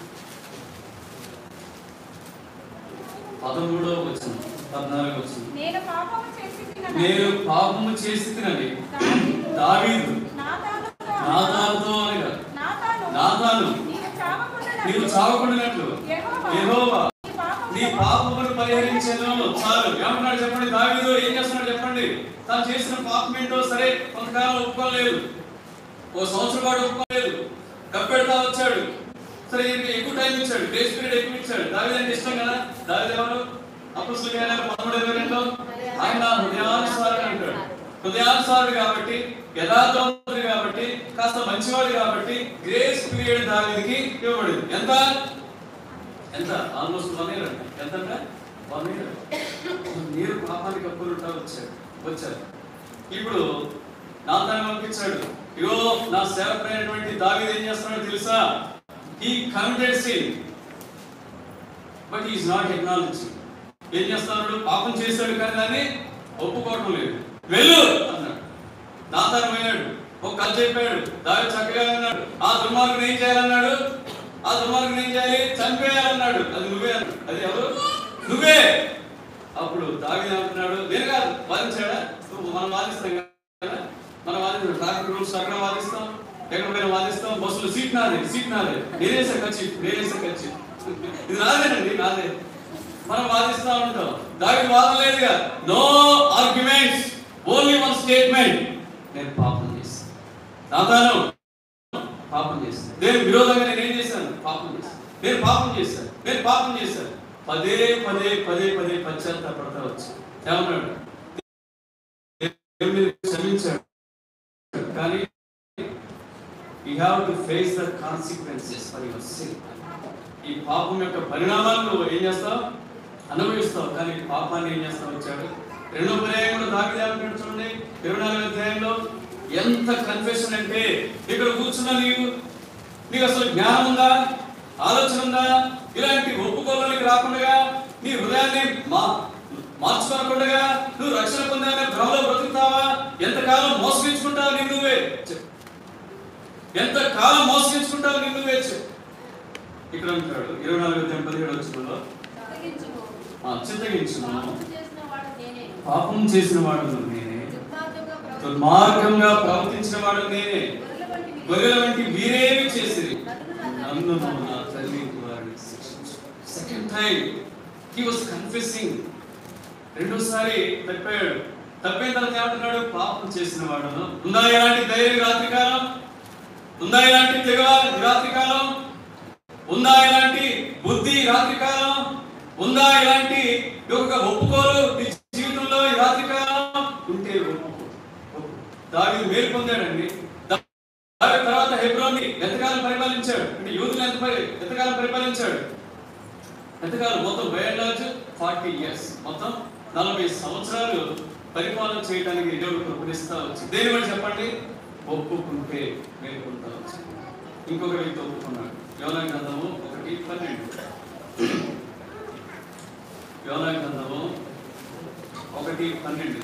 పదమూడవ వచ్చిన పద్నాలుగు వచ్చిన నేను పాపము చేసి తినను. నేను పాపము చేసి తినని దావీదు దావీదు నాతానుగా నాతానుతో అనగా నాతాను నాతాను నీవు చావకుండానట్లు నీవు చావకుండానట్లు యెహోవా యెహోవా నీ పాపము నీ పాపమును పరిహరించాను చాలు ఏమంటున్నాడు చెప్పండి దావీదు ఏం చేస్తున్నాడు చెప్పండి తాను చేసిన పాపం ఏంటో సరే కొంతకాలం ఒప్పుకోలేదు ఓ సంవత్సరం పాటు ఒప్పుకోలేదు కప్పెడతా వచ్చాడు సరే ఈయనకి ఎక్కువ టైం ఇచ్చాడు గ్రేస్ పీరియడ్ ఎక్కువ ఇచ్చాడు దావీదు అంటే ఇష్టం కదా దావీదు ఎవరు అప్పుడు పదమూడు ఇరవై రెండులో ఆయన హృదయానుసారం అంటాడు హృదయానుసారుడు కాబట్టి యథార్థవంతుడు కాబట్టి కాస్త మంచివాడు కాబట్టి గ్రేస్ పీరియడ్ దావీదికి ఇవ్వబడింది ఎంత ఎంత ఆల్మోస్ట్ వన్ ఇయర్ అంట ఎంత అంటే వన్ ఇయర్ మీరు పాపానికి అప్పులుంటా వచ్చారు వచ్చారు ఇప్పుడు నాతాన్ని పంపించాడు ఇగో నా సేవకుడైనటువంటి దావీదు ఏం చేస్తున్నాడో తెలుసా he committed sin but is not acknowledge ఏం చేస్తున్నాడు పాపం చేశాడు కానీ దాన్ని ఒప్పుకోవటం లేదు వెళ్ళు అన్నాడు నాతాను పోయాడు ఒక కథ చెప్పాడు దావి చక్కగా అన్నాడు ఆ దుర్మార్గుడు ఏం చేయాలన్నాడు ఆ దుర్మార్గుడు ఏం చేయాలి చంపేయాలన్నాడు అది నువ్వే అన్నాడు. అది ఎవరు నువ్వే అప్పుడు దావి అంటున్నాడు నేను కాదు వాదించాడా నువ్వు మనం వాదిస్తాం కదా మనం వాదిస్తాం ట్రాఫిక్ రూల్స్ అక్కడ వాదిస్తాం ఎక్కడ పోయినా వాదిస్తాం బస్సులో సీట్ నాదే సీట్ నాదే నేనేసా ఖర్చు నేనేసా ఖర్చు ఇది నాదేనండి నాదే మనం వాదిస్తా ఉంటాం దానికి వాదన లేదుగా no arguments only one statement నేను పాపం చేశాను నాతాను పాపం చేశాను నేను విరోధంగా నేను ఏం చేశాను పాపం చేశాను నేను పాపం చేశాను నేను పాపం చేశాను పదే పదే పదే పదే పశ్చాత్తాపడతా వచ్చు ఏమన్నాడు దేవుడు క్షమించాడు కానీ you have to face the consequences for your sin ఈ పాపం యొక్క పరిణామాలు నువ్వు ఏం చేస్తావు అనుభవిస్తావు కానీ ఈ పాపాన్ని ఏం చేస్తావు వచ్చాడు రెండో పర్యాయం కూడా దాఖలు ఏమంటాడు చూడండి ఇరవై నాలుగు అధ్యాయంలో ఎంత కన్ఫెషన్ అంటే ఇక్కడ కూర్చున్న నీవు నీకు అసలు జ్ఞానం ఉందా ఆలోచన ఉందా ఇలాంటి ఒప్పుకోవడానికి రాకుండా నీ హృదయాన్ని మా మార్చుకోకుండా నువ్వు రక్షణ పొందానే భ్రమలో బ్రతుకుతావా ఎంతకాలం మోసగించుకుంటావు నీ నువ్వే చెప్పు. ఎంత కాలం మోసగించుకుంటావు నీ నువ్వే చెప్పు. ఇక్కడ ఉంటాడు ఇరవై నాలుగు అధ్యాయం పదిహేడు వచ్చినలో తగ్గించుకో. చింతగించును పాపం చేసిన వాడు నేనే. పాపం చేసిన వాడు నేనే దుర్మార్గంగా ప్రవర్తించిన దుర్మార్గంగా ప్రవర్తించిన వాడు నేనే గొర్రెల వంటి మీరు గొర్రెల వంటి వీరేమి చేసిరి నన్ను నా నన్ను తండ్రి నా తల్లి second time he was confessing రెండోసారి తప్పాడు తప్పిన తర్వాత ఏమంటున్నాడు పాపం చేసిన వాడును ఉందా ఇలాంటి ధైర్యం రాత్రి కాలం ఉందా ఇలాంటి తెగ ఈ రాత్రి కాలం ఉందా ఇలాంటి బుద్ధి ఈ రాత్రి కాలం ఉందా ఇలాంటి ఒక ఒప్పుకోలు నీ జీవితంలో ఈ రాత్రి కాలం ఉంటే ఒప్పుకో ఒప్పుకో. దావీదు మేలు పొందాడండి దా- దావీదు తర్వాత హెబ్రోన్ని ఎంతకాలం పరిపాలించాడు అంటే యూదులు ఎంత పరి- ఎంతకాలం పరిపాలించాడు ఎంతకాలం మొత్తం బయలాజ్ ఫార్టీ ఇయర్స్ మొత్తం నలభై సంవత్సరాలు పరిపాలన చేయడానికి దేవుడు కృపణిస్తా వచ్చి దేని బట్టి చెప్పండి ఒప్పుకుంటే మేలుకుంటా వచ్చి ఇంకొక వ్యక్తి ఒప్పుకున్నాడు యోనా గ్రంథము ఒకటి పన్నెండు యోనా గ్రంథము ఒకటి పన్నెండు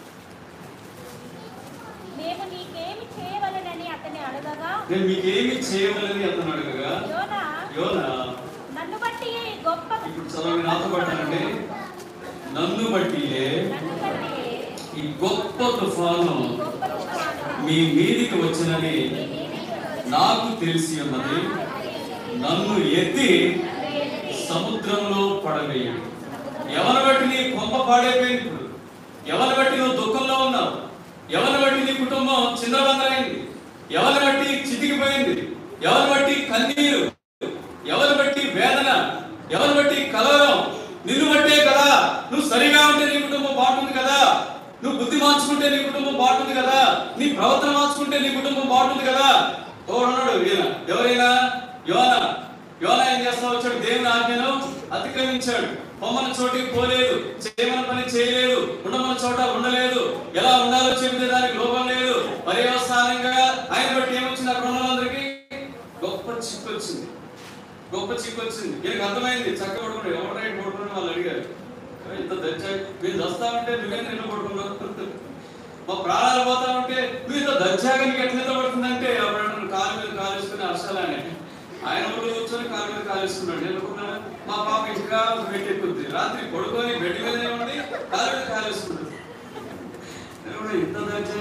మేము నీకేమి చేయవలనని అతని అడగగా నేను మీకేమి చేయగలని అతను అడగగా యోనా యోనా నన్ను బట్టి ఈ గొప్ప ఇప్పుడు చదవండి నాతో పట్టానండి నన్ను బట్టియే నన్ను బట్టి ఈ గొప్ప తుఫాను ఈ గొప్ప తుఫాను మీ మీదికి వచ్చినని మీ మీదికి నాకు తెలిసి ఉన్నది నన్ను ఎత్తి సముద్రంలో పడవేయండి ఎవరి బట్టి నీ కొంప పాడైపోయింది ఇప్పుడు ఎవరి బట్టి నువ్వు దుఃఖంలో ఉన్నావు ఎవరి బట్టి నీ కుటుంబం చిందరబందరైంది ఎవరి బట్టి చితికిపోయింది ఎవరి బట్టి కన్నీరు ఎవరి బట్టి వేదన ఎవరి బట్టి కలవరం నిన్ను బట్టే కదా నువ్వు సరిగా ఉంటే నీ కుటుంబం బాగుంటుంది కదా నువ్వు బుద్ధి మార్చుకుంటే నీ కుటుంబం బాగుంటుంది కదా నీ ప్రవర్తన మార్చుకుంటే నీ కుటుంబం బాగుంటుంది కదా ఎవరున్నాడు ఈయన ఎవరైనా యోన యోన ఏం చేస్తా వచ్చాడు దేవుని ఆజ్ఞను అతిక్రమించాడు పొమ్మన చోటికి పోలేదు చేయమని పని చేయలేదు ఉండమన్న చోట ఉండలేదు ఎలా ఉండాలో చెబితే దానికి లోపం లేదు పర్యవసానంగా ఆయన బట్టి ఏమొచ్చింది అక్కడ ఉన్న వాళ్ళందరికీ గొప్ప చిక్కు వచ్చింది గొప్ప చిక్కు వచ్చింది ఈయనకు అర్థమైంది చక్క పడుకున్నాడు ఎవరు రైట్ పడుకున్నాడు వాళ్ళు అడిగారు "ఏ, ఇంత దచ్చా మీరు దస్తా ఉంటే నువ్వేం నిన్న పడుకున్నావు మా ప్రాణాలు పోతా ఉంటే నువ్వు ఇంత దచ్చాగా నీకు ఎట్లా నిద్ర పడుతుందంటే అప్పుడు అంటాడు, కాలు మీద కాలు వేసుకుని అర్షాలని ఆయన ఊళ్ళో కూర్చొని కాలు మీద కాలు వేసుకున్నాడు నేను అనుకున్నాను మా పాప ఇంకా పెట్టెక్కుద్ది రాత్రి పడుకొని బెడ్ మీదనే ఉండి కాలు మీద కాలు వేసుకున్నాడు నేను కూడా ఇంత దచ్చా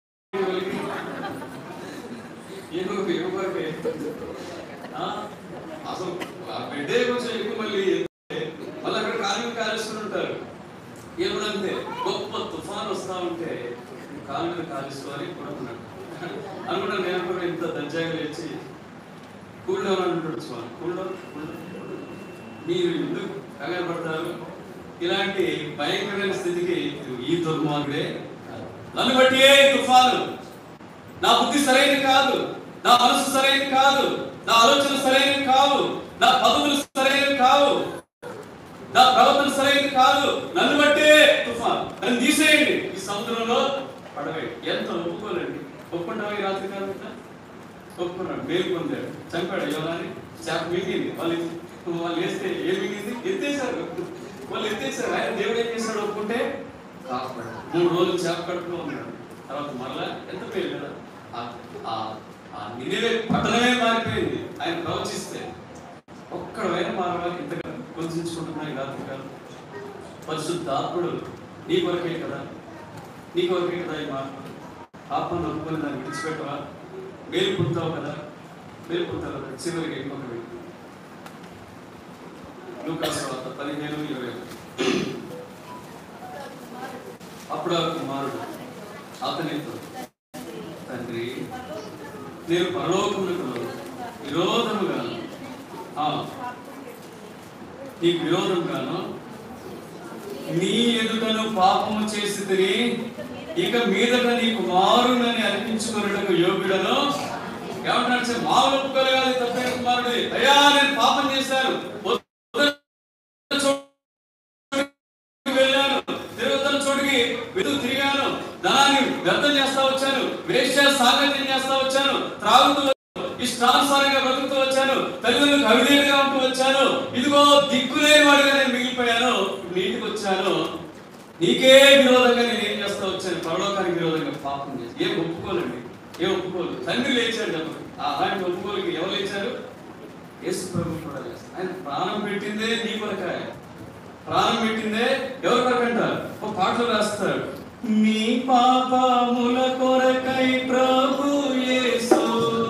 ఏమో ఏమో ఆ? అసలు ఆ బిడ్డే కొంచెం ఎక్కువ మళ్ళీ మళ్ళీ అక్కడ కాలు కాలుస్తూ ఉంటారు ఏమనంటే గొప్ప తుఫాన్ వస్తా ఉంటే కాలు మీద కాలుసుకోవాలి పడుకున్నాడు అనుకున్నాను నేను కూడా ఇంత దర్జాగా లేచి కూల్ డౌన్ అంటుంటాడు స్వామి కూల్ డౌన్ మీరు ఎందుకు కంగారు పడతారు ఇలాంటి భయంకరమైన స్థితికి ఈ దుర్మార్గుడే కాదు. నన్ను బట్టి తుఫాను నా బుద్ధి సరైనది కాదు నా మనసు సరైనది కాదు నా ఆలోచన సరైనది కావు నా పదవులు సరైనవి కావు నా ప్రవర్తన సరైనది కాదు నన్ను బట్టే తుఫాన్ నన్ను తీసేయండి ఈ సముద్రంలో పడవే ఎంత ఒప్పుకోలేండి ఒప్పుకుంటావా ఈ రాత్రి కాలం ఒప్పుకున్నాడు మేలు పొందాడు చంపాడు యోనాని చేప మింగింది వాళ్ళు వాళ్ళు వేస్తే ఏం మింగింది ఎత్తేసారు వాళ్ళు ఎత్తేసారు ఆయన దేవుడు ఏం చేశాడు ఒప్పుకుంటే కాపాడు మూడు రోజులు చేప కడుపులో ఉన్నాడు తర్వాత మరలా ఎంత పేరు కదా ఆ- ఆ- ఆ నినివే పట్టణమే మారిపోయింది ఆయన ప్రవచిస్తే ఒక్కడైనా మారవాలి ఇంతగా గుర్తించుకుంటున్నాయి కాదు కాదు పరిశుద్ధాత్ముడు నీ కొరకే కదా నీ కొరకే కదా ఈ మాట ఆత్మను ఒప్పుకొని దాన్ని విడిచిపెట్టవా మేలు పొందుతావు కదా మేలు పొందుతావు కదా చివరికి ఇంకొక వ్యక్తి లూకాసు వార్త పదిహేను ఇరవై ఒకటి. అప్పుడు ఆ కుమారుడు అతనితో తండ్రి నేను పరలోకములకు విరోధముగా ఆ, నీకు విరోధంగాను నీ ఎదుటను పాపము చేసి తిని ఇక మీదట నీ కుమారునని అనిపించుకున్నటకు యోగ్యుడను ఏమంటున్నాడు సార్ మామూలు ఒప్పుకోలు కాదు తప్పైన కుమారుడు అయ్యా నేను పాపం చేశాను వద్దని చోటుకి వెళ్ళాను తిరుగుతున్న చోటుకి వెతుకు తిరిగాను ధనాన్ని వ్యర్థం చేస్తా వచ్చాను వేశ్య సాంగత్యం చేస్తా వచ్చాను త్రాగుతూ ఇష్టానుసారంగా బ్రతుకుతూ వచ్చాను తల్లిదండ్రులకు అవిధేయుడిగా ఉంటూ వచ్చాను ఇదిగో దిక్కులేని వాడిగా నేను మిగిలిపోయాను నీటికి వచ్చాను నీకే విరోధంగా నేను ఏం చేస్తా వచ్చాను పరలోకానికి విరోధంగా పాపం చేసి ఏం ఒప్పుకోలండి ఏం ఒప్పుకోలు తండ్రి లేచాడు చెప్పండి ఆ అలాంటి ఒప్పుకోలకి ఎవరు లేచారు యేసు ప్రభు కూడా లేచారు ఆయన ప్రాణం పెట్టిందే నీ కొరకాయ ప్రాణం పెట్టిందే ఎవరి కొరకంట ఒక పాటలు రాస్తాడు మీ పాపముల కొరకై ప్రభు యేసు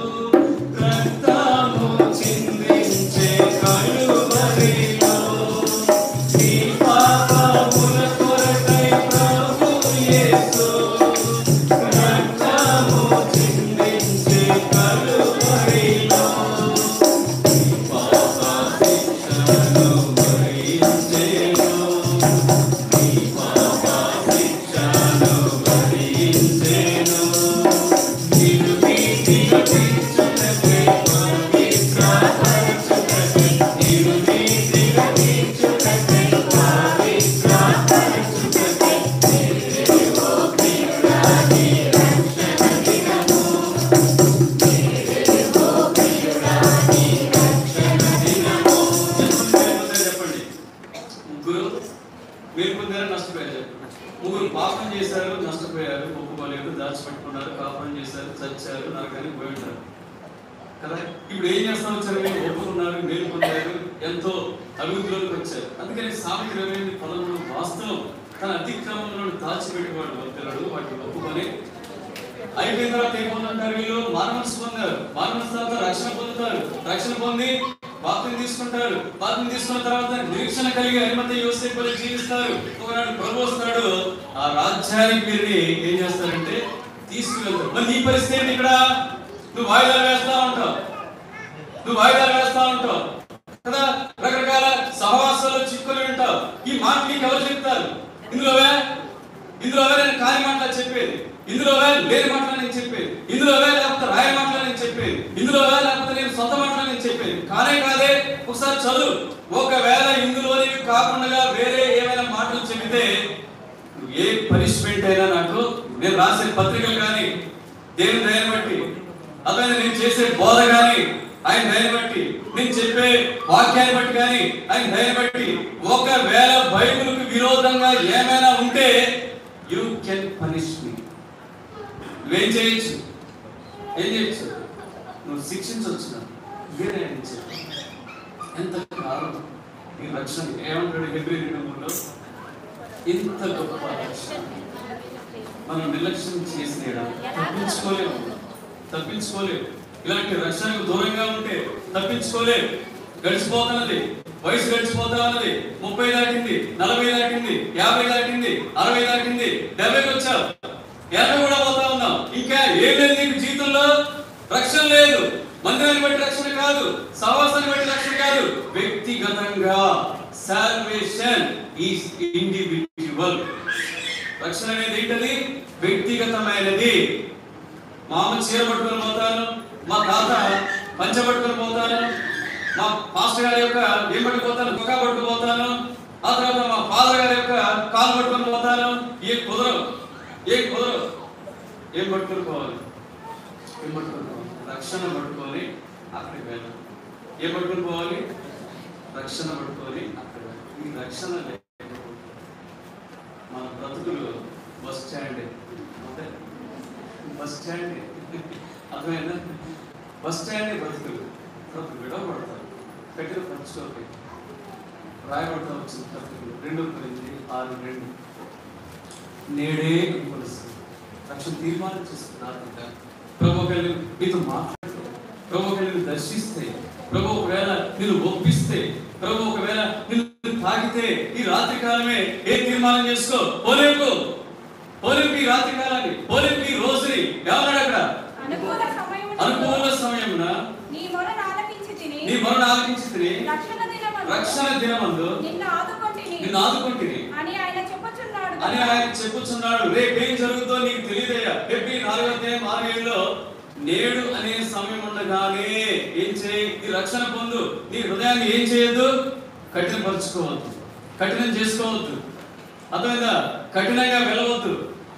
రక్తము చిందించే కలువరిలో మీ పాపముల కొరకై ప్రభు యేసు రక్తము చిందించే కలువరిలో మీ పాప శిక్షను భరించెను మీ పాప శిక్షను భరించెను నిన్ను నీతిగా తీర్చుటకై పవిత్రపరచుటకై నిన్ను నీతిగా తీర్చుటకై పవిత్రపరచుటకై నీవో ప్రియురాలి రక్షణ దినము నీవో ప్రియురాలి రక్షణ దినము చెప్పండి ముగ్గురు మీరు పొందారు నష్టపోయారు చెప్పండి ముగ్గురు పాపం చేశారు నష్టపోయారు ఒప్పుకోలేదు దాచిపెట్టుకున్నారు కాపురం చేశారు చచ్చారు నరకానికి పోయి ఉంటారు కదా ఇప్పుడు ఏం చేస్తా వచ్చారు మీరు ఒప్పుకున్నారు మేలు పొందారు ఎంతో అభివృద్ధిలోకి వచ్చారు అందుకని సామెత ఇరవై ఎనిమిది పదమూడు వాస్తవం తన అతిక్రమంలో దాచిపెట్టేవాడు వర్తనుడు వాటిని ఒప్పుకొని అయిపోయిన తర్వాత ఏమవుతుంటారు వీళ్ళు మానవస్ పొందారు మానవస్ తర్వాత రక్షణ పొందుతారు రక్షణ పొంది బాప్తిని తీసుకుంటారు బాప్తిని తీసుకున్న తర్వాత నిరీక్షణ కలిగి అరిమత యోసేపులు జీవిస్తారు ఒకనాడు ప్రభు వస్తాడు ఆ రాజ్యానికి వీరిని ఏం చేస్తారంటే తీసుకువెళ్తారు మరి నీ పరిస్థితి ఏంటి ఇక్కడ నువ్వు వాయిదాలు వేస్తా ఉంటావు నువ్వు వాయిదాలు వేస్తా ఉంటావు కదా రకరకాల సహవాసాల్లో చిక్కులు ఉంటావు ఈ మాట నీకు ఎవరు చెప్తారు ఇందులోవే ఇందులోవే నేను కాని మాటలు చెప్పేది ఇందులోవే లేని మాటలు నేను చెప్పేది ఇందులోవే లేకపోతే రాయ మాటలు నేను చెప్పేది ఇందులోవే లేకపోతే నేను సొంత మాటలు నేను చెప్పేది కానే కాదే ఒకసారి చదువు ఒకవేళ ఇందులోనివి కాకుండా వేరే ఏమైనా మాటలు చెబితే నువ్వు ఏ పనిష్మెంట్ అయినా నాకు నేను రాసే పత్రికలు కానీ దేవుని దయని బట్టి అతను నేను చేసే బోధ కానీ ఆయన దయని బట్టి నేను చెప్పే వాక్యాన్ని బట్టి కానీ ఆయన దయని బట్టి ఒకవేళ బైబిల్కి విరోధంగా ఏమైనా ఉంటే యూ కెన్ పనిష్ మీ నువ్వేం చేయొచ్చు ఏం చేయొచ్చు నువ్వు శిక్షించవచ్చు నన్ను. వేరే ఆయన చెప్పు. ఎంత కాలం ఈ రక్షణ ఏమంటాడు హెబ్రి రెండులో ఇంత గొప్ప రక్షణ మనం నిర్లక్ష్యం చేసిన తప్పించుకోలేము తప్పించుకోలేము ఇలాంటి రక్షణకు దూరంగా ఉంటే తప్పించుకోలేము గడిచిపోతున్నది వయసు గడిచిపోతా ఉన్నది ముప్పై దాటింది నలభై దాటింది యాభై దాటింది అరవై దాటింది డెబ్బైకి వచ్చావు ఎనభై కూడా పోతా ఉన్నాం ఇంకా ఏం లేదు నీకు జీవితంలో రక్షణ లేదు మందిరాన్ని బట్టి రక్షణ కాదు సహవాసాన్ని బట్టి రక్షణ కాదు వ్యక్తిగతంగా సాల్వేషన్ ఈస్ ఇండివిజువల్ రక్షణ అనేది ఏంటది వ్యక్తిగతమైనది మా అమ్మ చీర పట్టుకొని పోతాను మా తాత పంచ పట్టుకొని పోతాను మా పాస్టర్ గారి యొక్క ఏం పట్టుకుపోతాను కుక్క పట్టుకుపోతాను ఆ తర్వాత మా ఫాదర్ గారి యొక్క కాలు పట్టుకొని పోతాను ఏ కుదరవు ఏ కుదరవు ఏం పట్టుకొని పోవాలి ఏం పట్టుకొని పోవాలి రక్షణ పట్టుకొని అక్కడికి వెళ్ళాలి ఏం పట్టుకొని పోవాలి రక్షణ పట్టుకొని అక్కడ ఈ రక్షణ లేకపోతే మన బ్రతుకులు బస్ స్టాండ్ అంతే బస్ స్టాండ్ అర్థమైందా బస్ స్టాండ్ బ్రతుకులు తర్వాత విడవబడతారు కట్టిన పంచుకోకి రాయబడతా వచ్చింది పత్రికలు రెండు కొరింది ఆరు రెండు నేడే కొలుస్తుంది రక్షణ తీర్మానం చేసుకున్నారు ప్రభు ఒకవేళ మీతో మాట్లాడితే ప్రభు ఒకవేళ దర్శిస్తే ప్రభు ఒకవేళ నేను ఒప్పిస్తే ప్రభు ఒకవేళ నిన్ను తాకితే ఈ రాత్రి కాలమే ఏ తీర్మానం చేసుకో పోలేకు పోలేకు ఈ రాత్రి కాలాన్ని పోలేకు ఈ రోజుని ఎవరు అక్కడ అనుకూల సమయమున అనుకూల సమయమున నీ మొరను ఆలకించి తిని నీ మరణ ఆలకించి రక్షణ దినమందు రక్షణ దినమందు నిన్ను ఆదుకొంటిని నిన్ను ఆదుకుంటుంది అని ఆయన చెప్పుచున్నాడు అని కదా. ఆయన చెప్పుచున్నాడు రేపు ఏం జరుగుతుందో నీకు తెలియదయ్యా రేపు ఈ నాలుగో అధ్యాయం ఆరు ఏళ్ళలో నేడు అనే సమయం ఉండగానే ఏం చేయి ఈ రక్షణ పొందు నీ హృదయాన్ని ఏం చేయొద్దు కఠినపరచుకోవద్దు కఠినం చేసుకోవద్దు అర్థమైందా కఠినంగా వెళ్ళవద్దు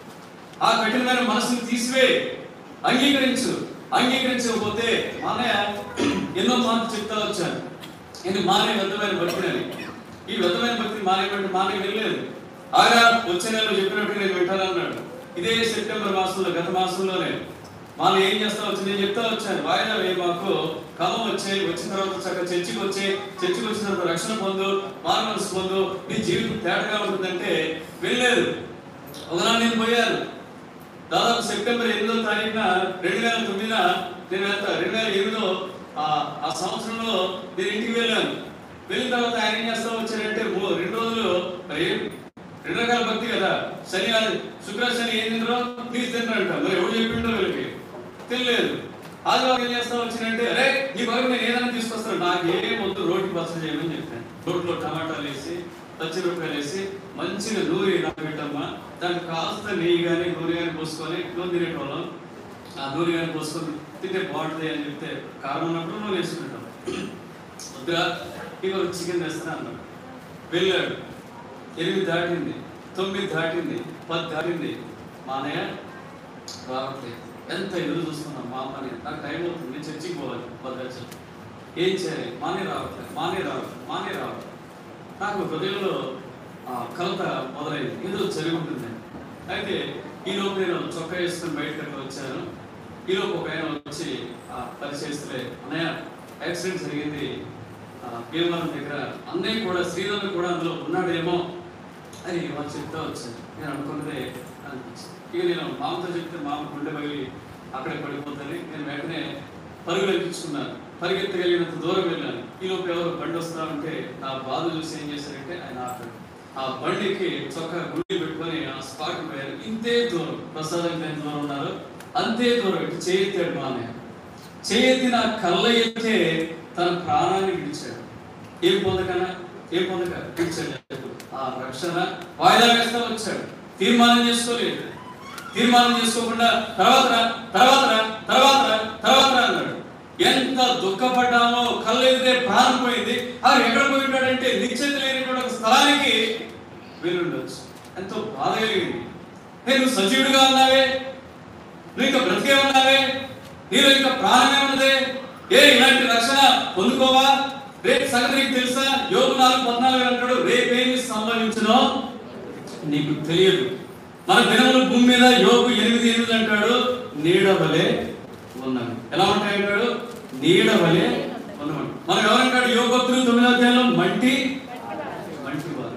ఆ కఠినమైన మనసుని తీసివే అంగీకరించు అంగీకరించకపోతే మానయ్య ఎన్నో మాటలు చెప్తా వచ్చాను ఇది మానే వ్యర్థమైన భక్తుడని ఈ వ్యర్థమైన భక్తిని మానేటువంటి మానే వెళ్ళలేదు ఆగా వచ్చే నెలలో చెప్పినట్టు నేను వింటానన్నాడు ఇదే సెప్టెంబర్ మాసంలో గత మాసంలోనే మనం ఏం చేస్తా వచ్చి నేను చెప్తా వచ్చాను వాయిదా వేయి మాకు కమం వచ్చే వచ్చిన తర్వాత చక్కగా చర్చికి వచ్చే చర్చికి వచ్చిన తర్వాత రక్షణ పొందు మార్మల్స్ పొందు నీ జీవితం తేటగా ఉంటుందంటే వెళ్ళలేదు ఒకనాడు నేను పోయాను దాదాపు సెప్టెంబర్ ఎనిమిదో తారీఖున రెండు వేల తొమ్మిదిన నేను వెళ్తా రెండు వేల ఎనిమిదో ఆ ఆ సంవత్సరంలో నేను ఇంటికి వెళ్ళాను వెళ్ళిన తర్వాత ఆయన ఏం చేస్తా వచ్చారంటే మూ- రెండు రోజులు మరి రెండు రకాల భక్తి కదా శని ఆది- శుక్ర శని ఏం తింటారో నీకు తింటారంట మరి ఎవరు చెప్పిండో వీళ్ళకి తెలియలేదు ఆదివారం ఏం చేస్తా వచ్చినంటే అరే నీ బాబు నేను ఏదైనా తీసుకొస్తాను నాకేం వద్దు రోడ్డు పచ్చడి చేయమని చెప్పాను రోడ్లో టమాటాలు వేసి పచ్చి రూపాయలు వేసి మంచిగా నూరి పెట్టమ్మా దానికి కాస్త నెయ్యి కానీ నూనె కానీ పోసుకొని నూనె తినేటోళ్ళం ఆ నూనె కానీ పోసుకొని తింటే బాగుంటుంది అని చెప్తే కారం ఉన్నప్పుడు నూనె వేసుకుంటాం వద్దురా ఇక చికెన్ తెస్తాను అన్నాడు వెళ్ళాడు ఎనిమిది దాటింది తొమ్మిది దాటింది పది దాటింది మా అన్నయ్య రావట్లేదు ఎంత ఎదురు చూస్తున్నాం మా అమ్మని నాకు టైం అవుతుంది నేను చర్చికి పోవాలి భద్రాచలం ఏం చేయాలి మానే రావట్లేదు మానే రావట్లేదు మానే రావట్లేదు నాకు హృదయంలో ఆ, కలత మొదలైంది ఏదో జరిగి ఉంటుంది అయితే ఈ లోపు నేను చొక్కా వేసుకుని బయటకు అట్లా వచ్చాను ఈ లోపు ఒక ఆయన వచ్చి ఆ పరిచయస్తులే అన్నయ్య యాక్సిడెంట్ జరిగింది ఆ, భీమవరం దగ్గర అన్నయ్య కూడా శ్రీరామ్ కూడా అందులో ఉన్నాడేమో అని వాళ్ళు చెప్తా వచ్చాను నేను అనుకున్నదే అనిపించింది ఇక నేను మామతో చెప్తే మామ గుండె పగిలి అక్కడే పడిపోతుంది నేను వెంటనే పరుగులు ఎక్కించుకున్నాను పరిగెత్తగలిగినంత దూరం వెళ్ళాను ఈ లోపు ఎవరు బండి వస్తా ఉంటే నా బాధ చూసి ఏం చేశారంటే ఆయన ఆపాడు ఆ బండికి చొక్కా గుండి పెట్టుకొని ఆ స్పాట్ పోయారు ఇంతే దూరం ప్రసాదం ఎంత దూరం ఉన్నారు అంతే దూరం ఇటు చేయెత్తాడు మా అన్నయ్య చేయెత్తి నా కళ్ళ ఎత్తే తన ప్రాణాన్ని విడిచాడు ఏం పొందకనా ఏం పొందక విడిచాడు ఆ రక్షణ వాయిదా వేస్తా వచ్చాడు తీర్మానం చేసుకోలేదు తీర్మానం చేసుకోకుండా తర్వాత రా, తర్వాత రా, తర్వాత రా, తర్వాత రా అన్నాడు ఎంత దుఃఖపడ్డామో కళ్ళు ఎదితే ప్రాణం పోయింది ఆ ఎక్కడ పోయి ఉంటాడంటే నిశ్చిత లేనటువంటి ఒక స్థలానికి వెళ్ళుండొచ్చు ఎంతో బాధ కలిగింది "హే, నువ్వు సజీవుడిగా ఉన్నావే నువ్వు ఇంకా బ్రతికే ఉన్నావే నీలో ఇంకా ప్రాణమే ఉన్నదే ఏ ఇలాంటి రక్షణ పొందుకోవా రేపు సంగతి నీకు తెలుసా యోగు నాలుగు పద్నాలుగు అంటాడు రేపేమి సంభవించునో నీకు తెలియదు మన దినములు భూమి మీద యోగు ఎనిమిది ఎనిమిది అంటాడు నీడ వలె ఉన్నాను ఎలా ఉంటాయి అంటాడు నీడ వలె ఉన్నాడు మనం ఎవరంటాడు యోగోక్తులు తొమ్మిదో అధ్యాయంలో మంటి మంటి వారు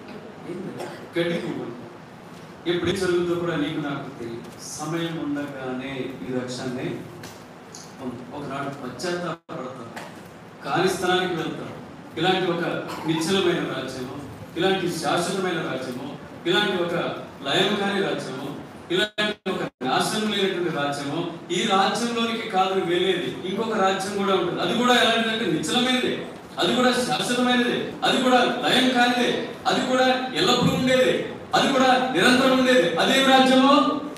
గడ్డి పువ్వు ఎప్పుడు ఏం జరుగుతుందో కూడా నీకు నాకు తెలియదు సమయం ఉండగానే ఈ రక్షణని పొందు. ఒకనాడు పశ్చాత్తాపడతాం కాని స్థలానికి వెళ్తాం ఇలాంటి ఒక నిశ్చలమైన రాజ్యము ఇలాంటి శాశ్వతమైన రాజ్యము ఇలాంటి ఒక లయం కాని రాజ్యము ఇలాంటి ఒక నాశనం లేనటువంటి రాజ్యము ఈ రాజ్యంలోనికి కాదు నువ్వు వెళ్ళేది ఇంకొక రాజ్యం కూడా ఉంటుంది అది కూడా ఎలాంటిదంటే నిశ్చలమైనది అది కూడా శాశ్వతమైనది అది కూడా లయం కానిదే అది కూడా ఎల్లప్పుడూ ఉండేది అది కూడా నిరంతరం ఉండేది అదేం రాజ్యము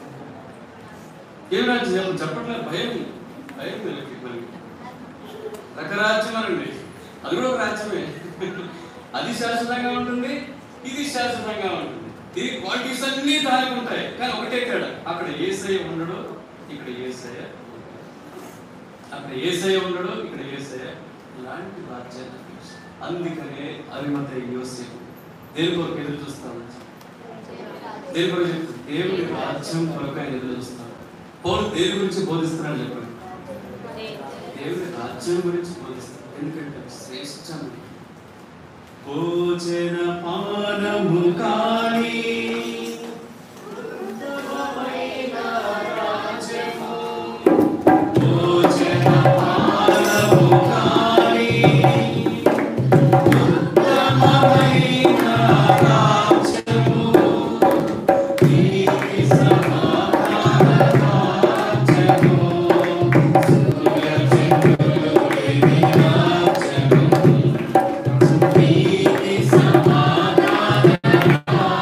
ఏం రాజ్యం చెప్ప- చెప్పట్లేదు భయం భయం వీళ్ళకి మనకి రకరాజ్యం అనండి అది కూడా ఒక రాజ్యమే అది శాశ్వతంగా ఉంటుంది ఇది శాశ్వతంగా ఉంటుంది దీని క్వాలిటీస్ అన్ని దానికి ఉంటాయి కానీ ఒకటే తేడా అక్కడ ఏసయ్య ఉండడు ఇక్కడ ఏసయ్య అక్కడ ఏసయ్య ఉండడు ఇక్కడ ఏసయ్య ఇలాంటి రాజ్యాన్ని చూస్తాం. అందుకనే అరిమత యోసేపు దేని కొరకు ఎదురు చూస్తాను దేని కొరకు చెప్తాను దేవుని రాజ్యం కొరకు ఆయన ఎదురు చూస్తాను పౌలు దేని గురించి బోధిస్తున్నాడు చెప్పండి దేవుని రాజ్యం గురించి బోధిస్తాడు ఎందుకంటే శ్రేష్టం భోజన పానము కానీ భోజన పానము కానీ ఉత్తమమైన రాజ్యము నీతి సమాధాన రాజ్యము సూర్య చంద్రులు లేని రాజ్యము నీతి సమాధాన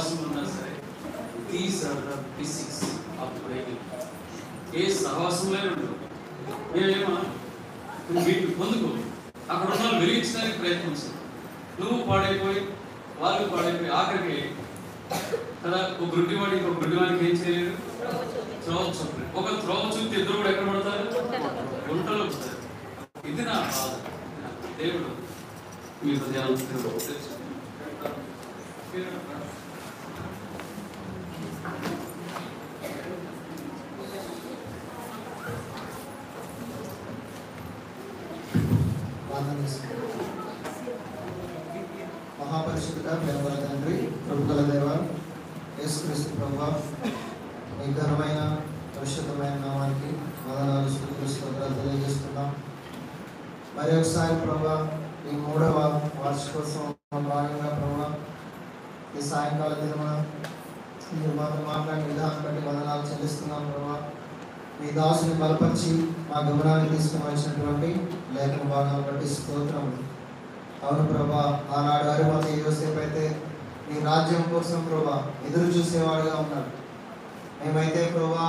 సహవాసం ఉన్నా సరే these are the basics of praying ఏ సహవాసంలో ఉండదు మేమేమో నువ్వు వీటిని పొందుకో అక్కడ ఉన్న వాళ్ళు వెలిగించడానికి ప్రయత్నించు నువ్వు పాడైపోయి వాళ్ళు పాడైపోయి ఆఖరికి కదా ఒక గుడ్డివాడి ఒక గుడ్డివాడికి ఏం చేయలేదు త్రోవ చూపలేదు ఒక త్రోవ చూపితే ఇద్దరు కూడా ఎక్కడ పడతారు గుంటలో పడతారు ఇది నా బాధ దేవుడు మీ హృదయాలను తెరవలేదు. ప్రార్థన చేసుకుందాం. మహాపరిశుద్ధుడ ప్రేమగల తండ్రి ప్రభుగల దేవ యేసుక్రీస్తు ప్రభు మీ ఘనమైన పరిశుద్ధమైన నామానికి మదనాలు స్తోత్రాలు తెలియజేస్తున్నాం మరి ఒకసారి ప్రభా ఈ మూడవ వార్షికోత్సవం భాగంగా ప్రభా ఈ సాయంకాల దినమున మీరు మాతో మాట్లాడిన విధానం బట్టి వందనాలు చెల్లిస్తున్నాం ప్రభా మీ దాసుని బలపరిచి మా గమనానికి తీసుకుని వచ్చినటువంటి లేఖన భాగాలను బట్టి స్తోత్రం అవును ప్రభా ఆనాడు అరిమతి యోసేపు అయితే నీ రాజ్యం కోసం ప్రభా ఎదురు చూసేవాడుగా ఉన్నాడు మేమైతే ప్రభా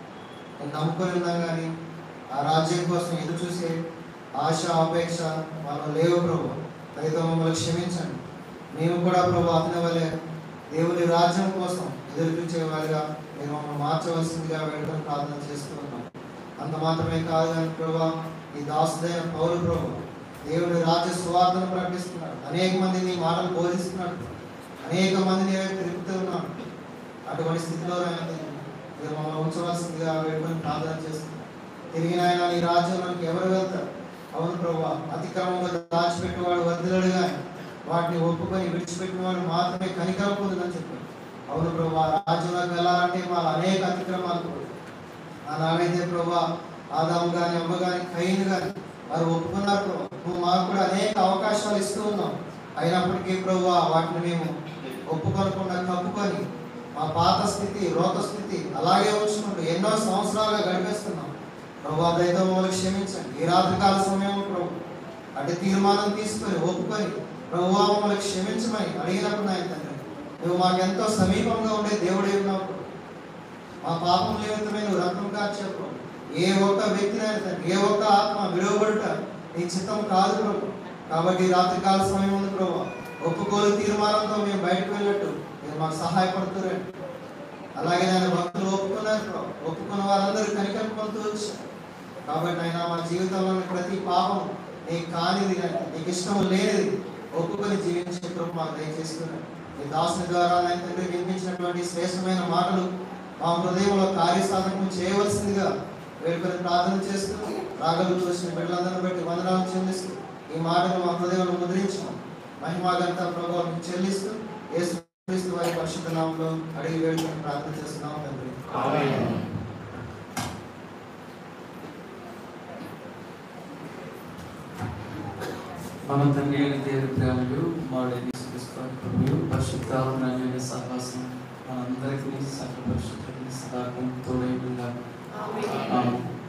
నేను నమ్ముకొని ఉన్నాం కానీ ఆ రాజ్యం కోసం ఎదురు చూసే ఆశ అపేక్ష మనం లేవు ప్రభు అయితే మమ్మల్ని క్షమించండి మేము కూడా ప్రభు అతని వల్లే దేవుని రాజ్యం కోసం ఎదురు చూసేవారిగా మీరు మమ్మల్ని మార్చవలసిందిగా వేడుకొని ప్రార్థన చేస్తూ ఉన్నాం అంత మాత్రమే కాదు కానీ ప్రభా ఈ దాసుదైన పౌరు ప్రభు దేవుని రాజ్య సువార్తను ప్రకటిస్తున్నాడు అనేక మంది నీ మాటలు బోధిస్తున్నాడు అనేక మందిని తిరుగుతూ ఉన్నాడు అటువంటి స్థితిలో ఆయన మీరు మమ్మల్ని ఉంచవలసిందిగా వేడుకొని ప్రార్థన చేస్తున్నాం తిరిగి ఆయన నీ రాజ్యంలోకి ఎవరు వెళ్తారు అవును ప్రభు అతిక్రమంగా దాచిపెట్టేవాడు వర్ధిలడు కానీ వాటిని ఒప్పుకొని విడిచిపెట్టినవాడు మాత్రమే కనికరం పొందుదని చెప్పాడు అవును ప్రభు రాజ్యంలోకి వెళ్ళాలంటే మా అనేక అతిక్రమాలు కూడా ఆనాడైతే ప్రభా ఆదాము కానీ అమ్మ కానీ కయ్యను కానీ వారు ఒప్పుకున్నారు ప్రభా నువ్వు మాకు కూడా అనేక అవకాశాలు ఇస్తూ ఉన్నావు అయినప్పటికీ ప్రభు వాటిని మేము ఒప్పుకొనకుండా కప్పుకొని మా పాత స్థితి రోత స్థితి అలాగే ఉంచుకుంటూ ఎన్నో సంవత్సరాలుగా గడిపేస్తున్నాం ప్రభు దయతో మమ్మల్ని క్షమించండి ఈ రాత్రికాల సమయం ప్రభు అటు తీర్మానం తీసుకొని ఒప్పుకొని ప్రభు మమ్మల్ని క్షమించమని అడిగినప్పుడు నాయన తండ్రి నువ్వు మాకెంతో సమీపంగా ఉండే దేవుడే ఉన్నావు ప్రభు. మా పాపం నిమిత్తమే నువ్వు రక్తం కార్చావు ఏ ఒక్క వ్యక్తినైనా తండ్రి ఏ ఒక్క ఆత్మ విలువబడుట నీ చిత్తం కాదు ప్రభు కాబట్టి ఈ రాత్రికాల సమయం ఉంది ప్రభు ఒప్పుకోలు తీర్మానంతో మేము బయటకు వెళ్ళట్టు మీరు మాకు సహాయపడుతురండి అలాగే నేను భక్తులు ఒప్పుకున్నారు ప్రభు ఒప్పుకున్న వారందరూ కనికరం పొందుతూ వచ్చారు కాబట్టి ఆయన మా జీవితంలోని ప్రతి పాపం నీకు కానిది కానీ నీకు ఇష్టం లేనిది ఒప్పుకొని జీవించే ప్రభు మాకు దయచేస్తున్నాడు ఈ దాసుని ద్వారా ఆయన తండ్రి వినిపించినటువంటి శ్రేష్టమైన మాటలు మా హృదయంలో కార్యసాధకం చేయవలసిందిగా వేడుకొని ప్రార్థన చేస్తూ రాగలు చూసిన బిడ్డలందరిని బట్టి వందనాలు చెల్లిస్తూ ఈ మాటలు మా హృదయంలో ముద్రించాం మహిమాగంతా ప్రభావం చెల్లిస్తూ యేసుక్రీస్తు వారి పరిశుద్ధ నామంలో అడిగి వేడుకొని ప్రార్థన చేస్తున్నాం తండ్రి మన తండ్రి అయిన దేవుని ప్రేమలు మాడేది ప్రభు పరిశుద్ధాత్మ సహవాసం మనందరికీ సకల పరిశుద్ధులకి సదాకాలం తోడై ఉండాలి ఆమేన్.